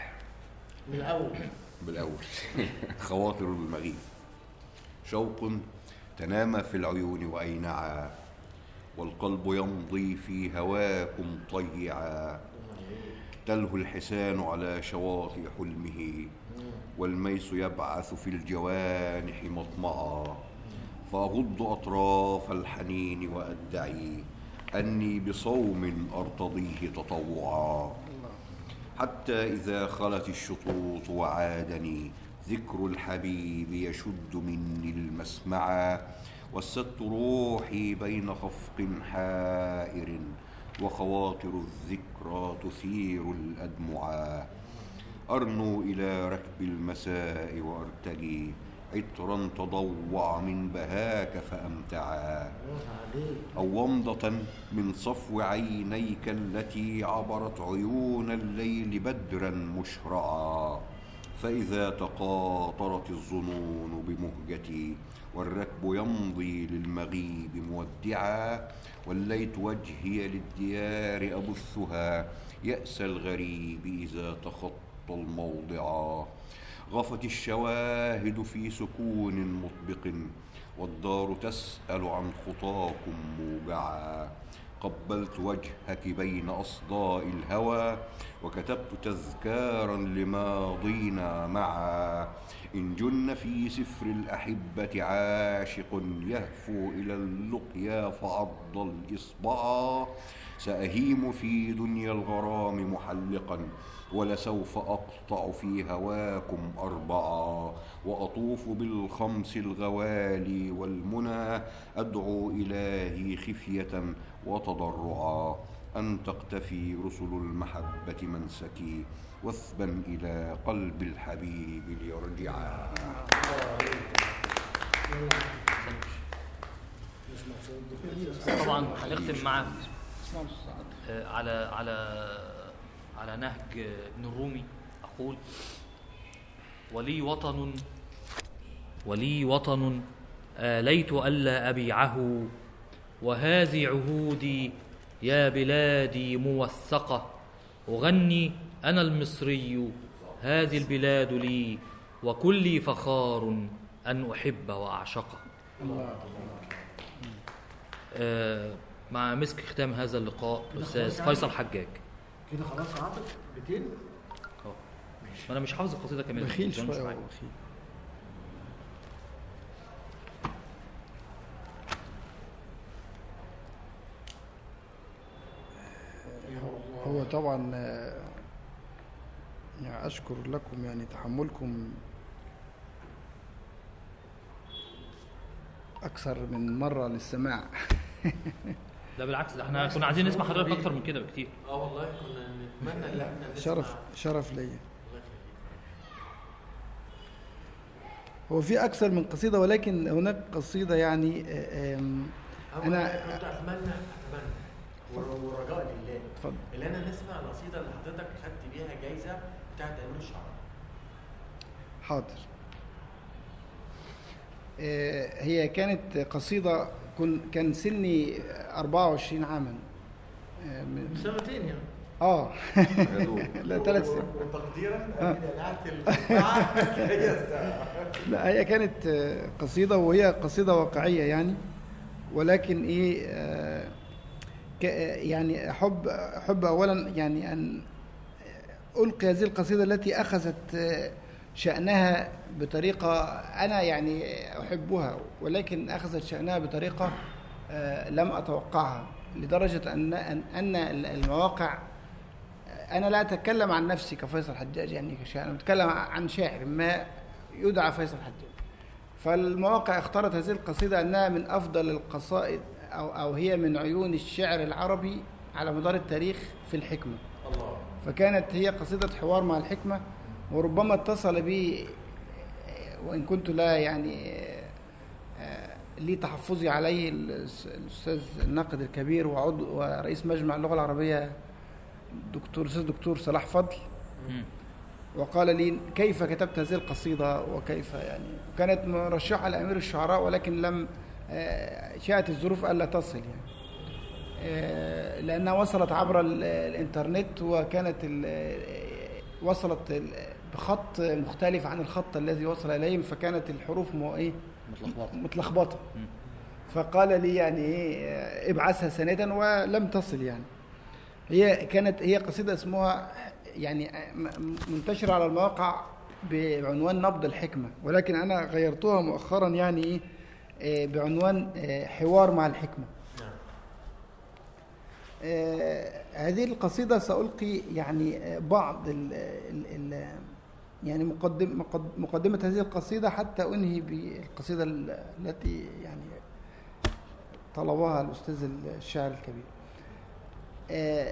من الاول بالأول خواطر المغيب شوق تنام في العيون وأينعا والقلب يمضي في هواكم طيعا تلهو الحسان على شواطئ حلمه والميس يبعث في الجوانح مطمعا فأغض أطراف الحنين وأدعي أني بصوم أرتضيه تطوعا حتى إذا خلت الشطوط وعادني ذكر الحبيب يشد مني المسمعا وست روحي بين خفق حائر وخواطر الذكرى تثير الأدمعا أرنو إلى ركب المساء وأرتجي عطرا تضوع من بهاك فأمتعا أو ومضة من صفو عينيك التي عبرت عيون الليل بدرا مشرعا فإذا تقاطرت الظنون بمهجتي والركب يمضي للمغيب مودعا وليت وجهي للديار أبثها يأس الغريب إذا تخطى الموضعا غفت الشواهد في سكون مطبق والدار تسأل عن خطاكم موجعا قبلت وجهك بين أصداء الهوى وكتبت تذكارا لماضينا معا إن جن في سفر الأحبة عاشق يهفو إلى اللقيا فعض الإصبع سأهيم في دنيا الغرام محلقا ولسوف أقطع في هواكم أربعا وأطوف بالخمس الغوالي والمنى أدعو إلهي خفية وتضرعا أن تقتفي رسل المحبة منسكي واثبا إلى قلب الحبيب ليرجعا طبعا هنختم مع آه، على على على نهج آه، ابن الرومي أقول ولي وطن ولي وطن آليت ألا أبيعه وهذه عهودي يا بلادي موثقة أغني أنا المصري هذه البلاد لي وكلي فخار أن أحب وأعشقه آه، مع مسك ختام هذا اللقاء الأستاذ فيصل حجاج كده خلاص عاطف 200 أهو. ما أنا مش حافظ القصيدة كمان بخيل مش شويه معايا. هو بخيل هو طبعا آه، يعني أشكر لكم يعني تحملكم أكثر من مرة للسماع لا بالعكس ده احنا كنا عايزين نسمع حضرتك أكتر من كده بكتير اه والله كنا نتمنى ان احنا نسمع شرف شرف ليا الله يخليك. هو في أكثر من قصيدة ولكن هناك قصيدة يعني آه، آم، أو أنا- انا كنت اتمنى اتمنى والر- والرجاء لله اتفضل اللي انا نسمع القصيده اللي حضرتك خدت بيها جايزه بتاعت امين الشعراء حاضر آه، هي كانت قصيدة كن كان سني 24 عاما آه، من- سنتين يعني اه يا دوب. لا ثلاث سنين وتقديرا اكيد قلعت القاعه جايزه لا هي كانت آه، قصيدة وهي قصيدة واقعية يعني ولكن ايه آه، ك- آه، يعني احب احب اولا يعني ان القي هذه القصيدة التي اخذت آه، شأنها بطريقة انا يعني احبها ولكن اخذت شأنها بطريقة آه، لم اتوقعها لدرجة ان ان أن المواقع أنا لا أتكلم عن نفسي كفيصل حجاج يعني كشاعر أنا بتكلم عن شاعر ما يدعى فيصل حجاج فالمواقع اختارت هذه القصيدة أنها من أفضل القصائد أو, أو هي من عيون الشعر العربي على مدار التاريخ في الحكمة الله فكانت هي قصيدة حوار مع الحكمة وربما اتصل بي وإن كنت لا يعني آه، لي تحفظي عليه الأس- الأستاذ الناقد الكبير وعضو ورئيس مجمع اللغة العربية دكتور الأستاذ دكتور صلاح فضل مم. وقال لي كيف كتبت هذه القصيدة وكيف يعني كانت مرشحة لأمير الشعراء ولكن لم آه، شاءت الظروف ألا تصل يعني آه، لأنها وصلت عبر ال- الإنترنت وكانت ال- وصلت ال- بخط مختلف عن الخط الذي وصل إليهم فكانت الحروف مو إيه متلخبطة متلخبطة مم. فقال لي يعني ايه آه، ابعثها سندا ولم تصل يعني هي كانت هي قصيدة اسمها يعني آه، م- منتشرة على المواقع بعنوان نبض الحكمة ولكن أنا غيرتها مؤخرا يعني ايه آه، بعنوان آه، حوار مع الحكمة نعم آه، هذه القصيدة سألقي يعني آه، بعض ال ال ال يعني مقدم مقد- مقدمة هذه القصيدة حتى أنهي بالقصيدة ال- التي يعني طلبها الأستاذ الشاعر الكبير آه،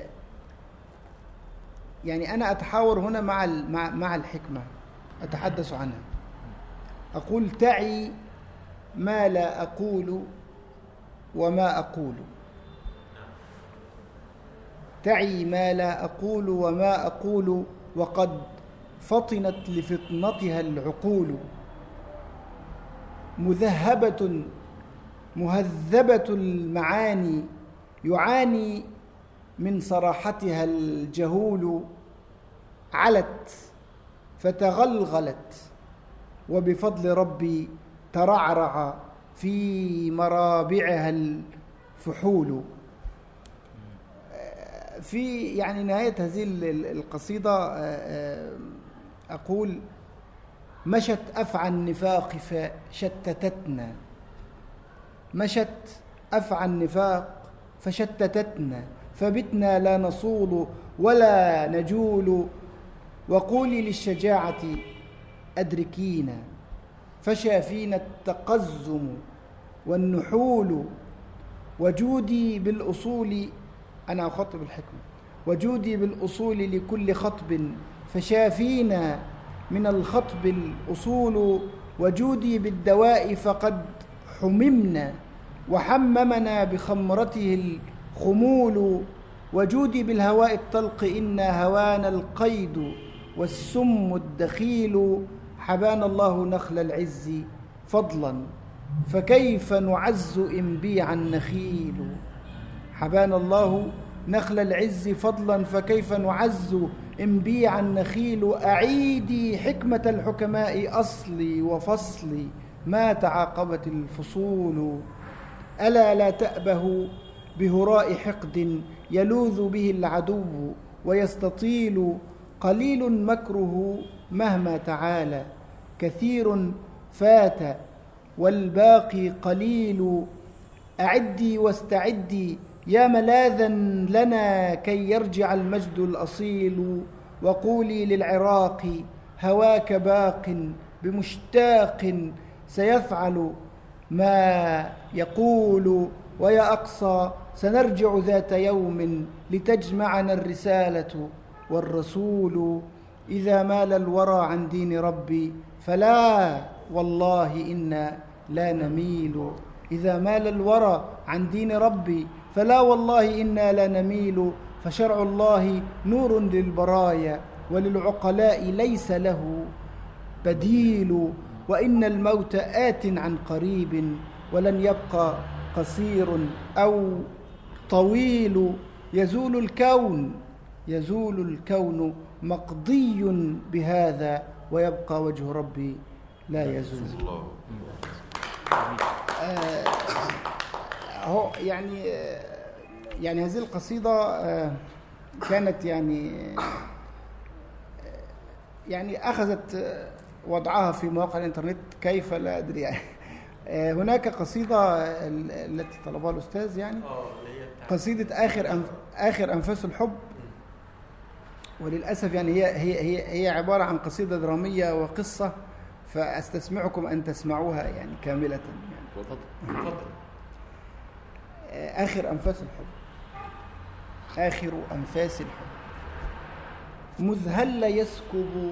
يعني أنا أتحاور هنا مع ال- مع مع الحكمة أتحدث عنها أقول تعي ما لا أقول وما أقول تعي ما لا أقول وما أقول وقد فطنت لفطنتها العقول مذهبة مهذبة المعاني يعاني من صراحتها الجهول علت فتغلغلت وبفضل ربي ترعرع في مرابعها الفحول في يعني نهاية هذه ال- ال- القصيدة آه، آه، أقول مشت أفعى النفاق فشتتتنا مشت أفعى النفاق فشتتتنا فبتنا لا نصول ولا نجول وقولي للشجاعة أدركينا فشى فينا التقزم والنحول وجودي بالأصول أنا أخاطب الحكمة وجودي بالأصول لكل خطب فشافينا من الخطب الأصول وجودي بالدواء فقد حممنا وحممنا بخمرته الخمول وجودي بالهواء الطلق إنا هوانا القيد والسم الدخيل حبانا الله نخل العز فضلا فكيف نعز إن بيع النخيل حبانا الله نخل العز فضلا فكيف نعز إن بيع النخيل أعيدي حكمة الحكماء أصلي وفصلي ما تعاقبت الفصول ألا لا تأبه بهراء حقد يلوذ به العدو ويستطيل قليل مكره مهما تعالى كثير فات والباقي قليل أعدي واستعدي يا ملاذا لنا كي يرجع المجد الأصيل وقولي للعراق هواك باق بمشتاق سيفعل ما يقول ويا أقصى سنرجع ذات يوم لتجمعنا الرسالة والرسول إذا مال الورى عن دين ربي فلا والله إنا لا نميل إذا مال الورى عن دين ربي فلا والله إنا لا نميل فشرع الله نور للبرايا وللعقلاء ليس له بديل وإن الموت آت عن قريب ولن يبقى قصير أو طويل يزول الكون يزول الكون مقضي بهذا ويبقى وجه ربي لا يزول الله هو يعني آه، يعني هذه القصيدة آه، كانت يعني آه، يعني أخذت آه، وضعها في مواقع الإنترنت كيف لا أدري يعني آه، هناك قصيدة آه، ال- التي طلبها الأستاذ يعني اه اللي هي بتاعت قصيدة آخر أنف آخر أنفاس الحب وللأسف يعني هي هي هي هي عبارة عن قصيدة درامية وقصة فأستسمعكم أن تسمعوها يعني كاملة يعني اتفضل اتفضل آخر أنفاس الحب آخر أنفاس الحب مذ هل يسكب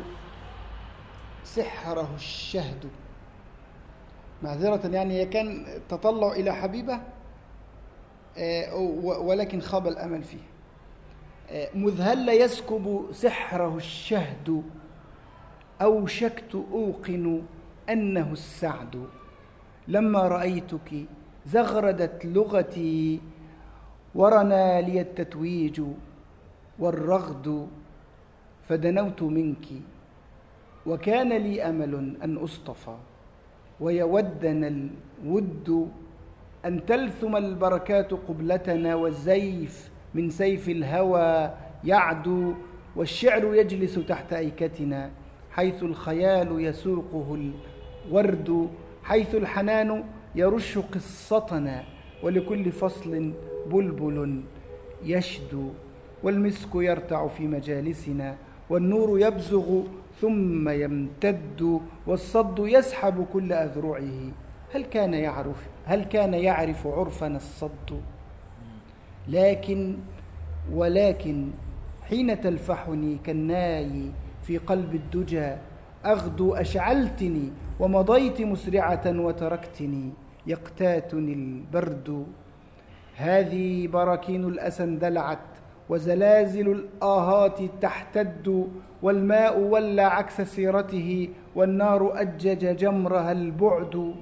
سحره الشهد معذرة يعني هي كان تطلع إلى حبيبة آه، و- ولكن خاب الأمل فيه آه، مذ هل يسكب سحره الشهد أوشكت أوقن أنه السعد لما رأيتك زغردت لغتي ورنا لي التتويج والرغد فدنوت منك وكان لي أمل أن أصطفى ويودنا الود أن تلثم البركات قبلتنا والزيف من سيف الهوى يعدو والشعر يجلس تحت أيكتنا حيث الخيال يسوقه الورد حيث الحنان يرش قصتنا ولكل فصل بلبل يشدو والمسك يرتع في مجالسنا والنور يبزغ ثم يمتد والصد يسحب كل أذرعه هل كان يعرف هل كان يعرف عرفنا الصد لكن ولكن حين تلفحني كالناي في قلب الدجى أغدو أشعلتني ومضيت مسرعة وتركتني يقتاتني البرد هذه براكين الأسى اندلعت وزلازل الآهات تحتد والماء ولى عكس سيرته والنار أجج جمرها البعد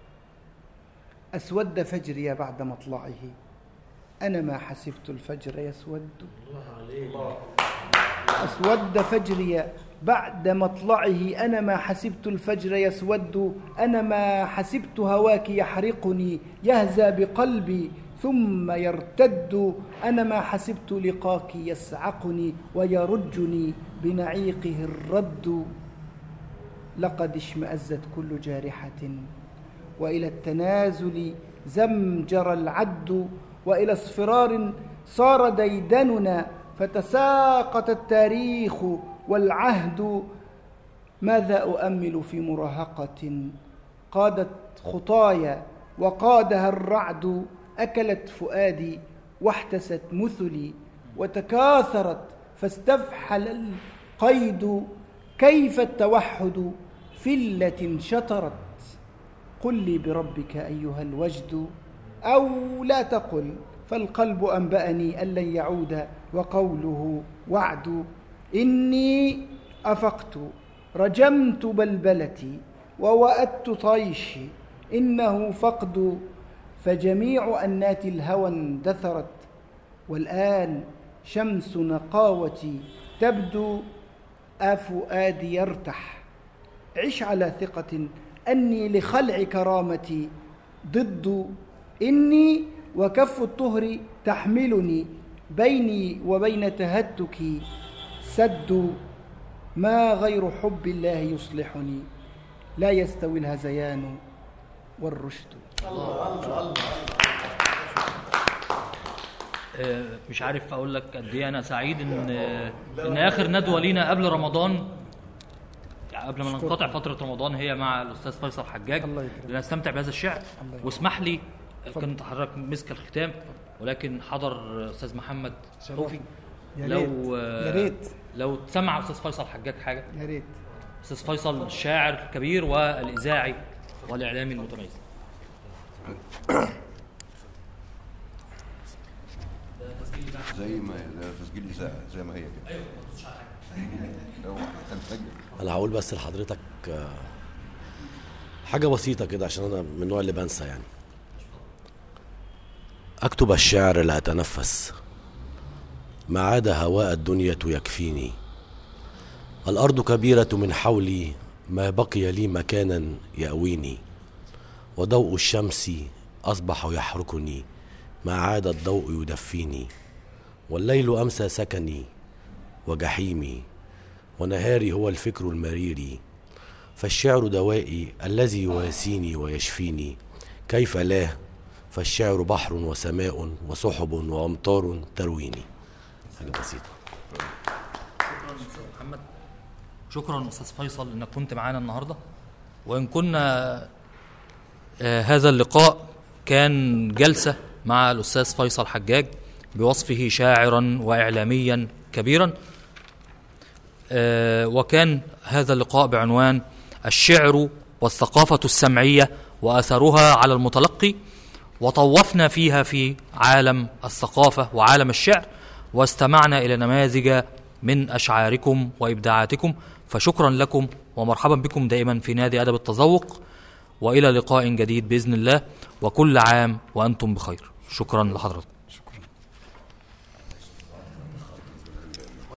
أسود فجري بعد مطلعه أنا ما حسبت الفجر يسود أسود فجري بعد مطلعه أنا ما حسبت الفجر يسود أنا ما حسبت هواك يحرقني يهزى بقلبي ثم يرتد أنا ما حسبت لقاك يسعقني ويرجني بنعيقه الرد لقد اشمأزت كل جارحة وإلى التنازل زمجر العد وإلى اصفرار صار ديدننا فتساقط التاريخ والعهد ماذا أؤمل في مراهقة قادت خطايا وقادها الرعد أكلت فؤادي واحتست مثلي وتكاثرت فاستفحل القيد كيف التوحد فلة شطرت قل لي بربك أيها الوجد أو لا تقل فالقلب أنبأني أن لن يعود وقوله وعد إني أفقت رجمت بلبلتي ووأدت طيشي إنه فقد فجميع أنات الهوى اندثرت والآن شمس نقاوتي تبدو أفؤادي يرتح عش على ثقة أني لخلع كرامتي ضد إني وكف الطهر تحملني بيني وبين تهتكي سد ما غير حب الله يصلحني لا يستوي الهذيان والرشد آه، مش عارف اقول لك قد ايه انا سعيد ان آه، ان اخر ندوه لينا قبل رمضان يعني قبل ما ننقطع فتره رمضان هي مع الاستاذ فيصل حجاج الله يكرمك. لنستمتع بهذا الشعر الله يكرمك. واسمح لي اتفضل. كنت حضرتك مسك الختام ولكن حضر استاذ محمد شرف. توفي يا لو ريت آه، يا ريت لو تسمع استاذ فيصل حجاج حاجه يا ريت استاذ فيصل الشاعر الكبير والاذاعي والاعلامي المتميز زي ما ده تسجيل اذاعه زي ما هي كده ايوه ما هنسجل انا هقول بس لحضرتك آه، حاجه بسيطه كده عشان انا من النوع اللي بنسى يعني اكتب الشعر لا اتنفس ما عاد هواء الدنيا يكفيني الارض كبيره من حولي ما بقي لي مكانا ياويني وضوء الشمس اصبح يحركني ما عاد الضوء يدفيني والليل امسى سكني وجحيمي ونهاري هو الفكر المرير فالشعر دوائي الذي يواسيني ويشفيني كيف لا فالشعر بحر وسماء وسحب وامطار ترويني حاجه بسيطه شكرا استاذ محمد شكرا استاذ فيصل انك كنت معانا النهارده وان كنا آه هذا اللقاء كان جلسه مع الاستاذ فيصل حجاج بوصفه شاعرا واعلاميا كبيرا آه وكان هذا اللقاء بعنوان الشعر والثقافه السمعيه واثرها على المتلقي وطوفنا فيها في عالم الثقافه وعالم الشعر واستمعنا الى نماذج من اشعاركم وابداعاتكم فشكرا لكم ومرحبا بكم دائما في نادي ادب التذوق والى لقاء جديد باذن الله وكل عام وانتم بخير شكرا لحضراتكم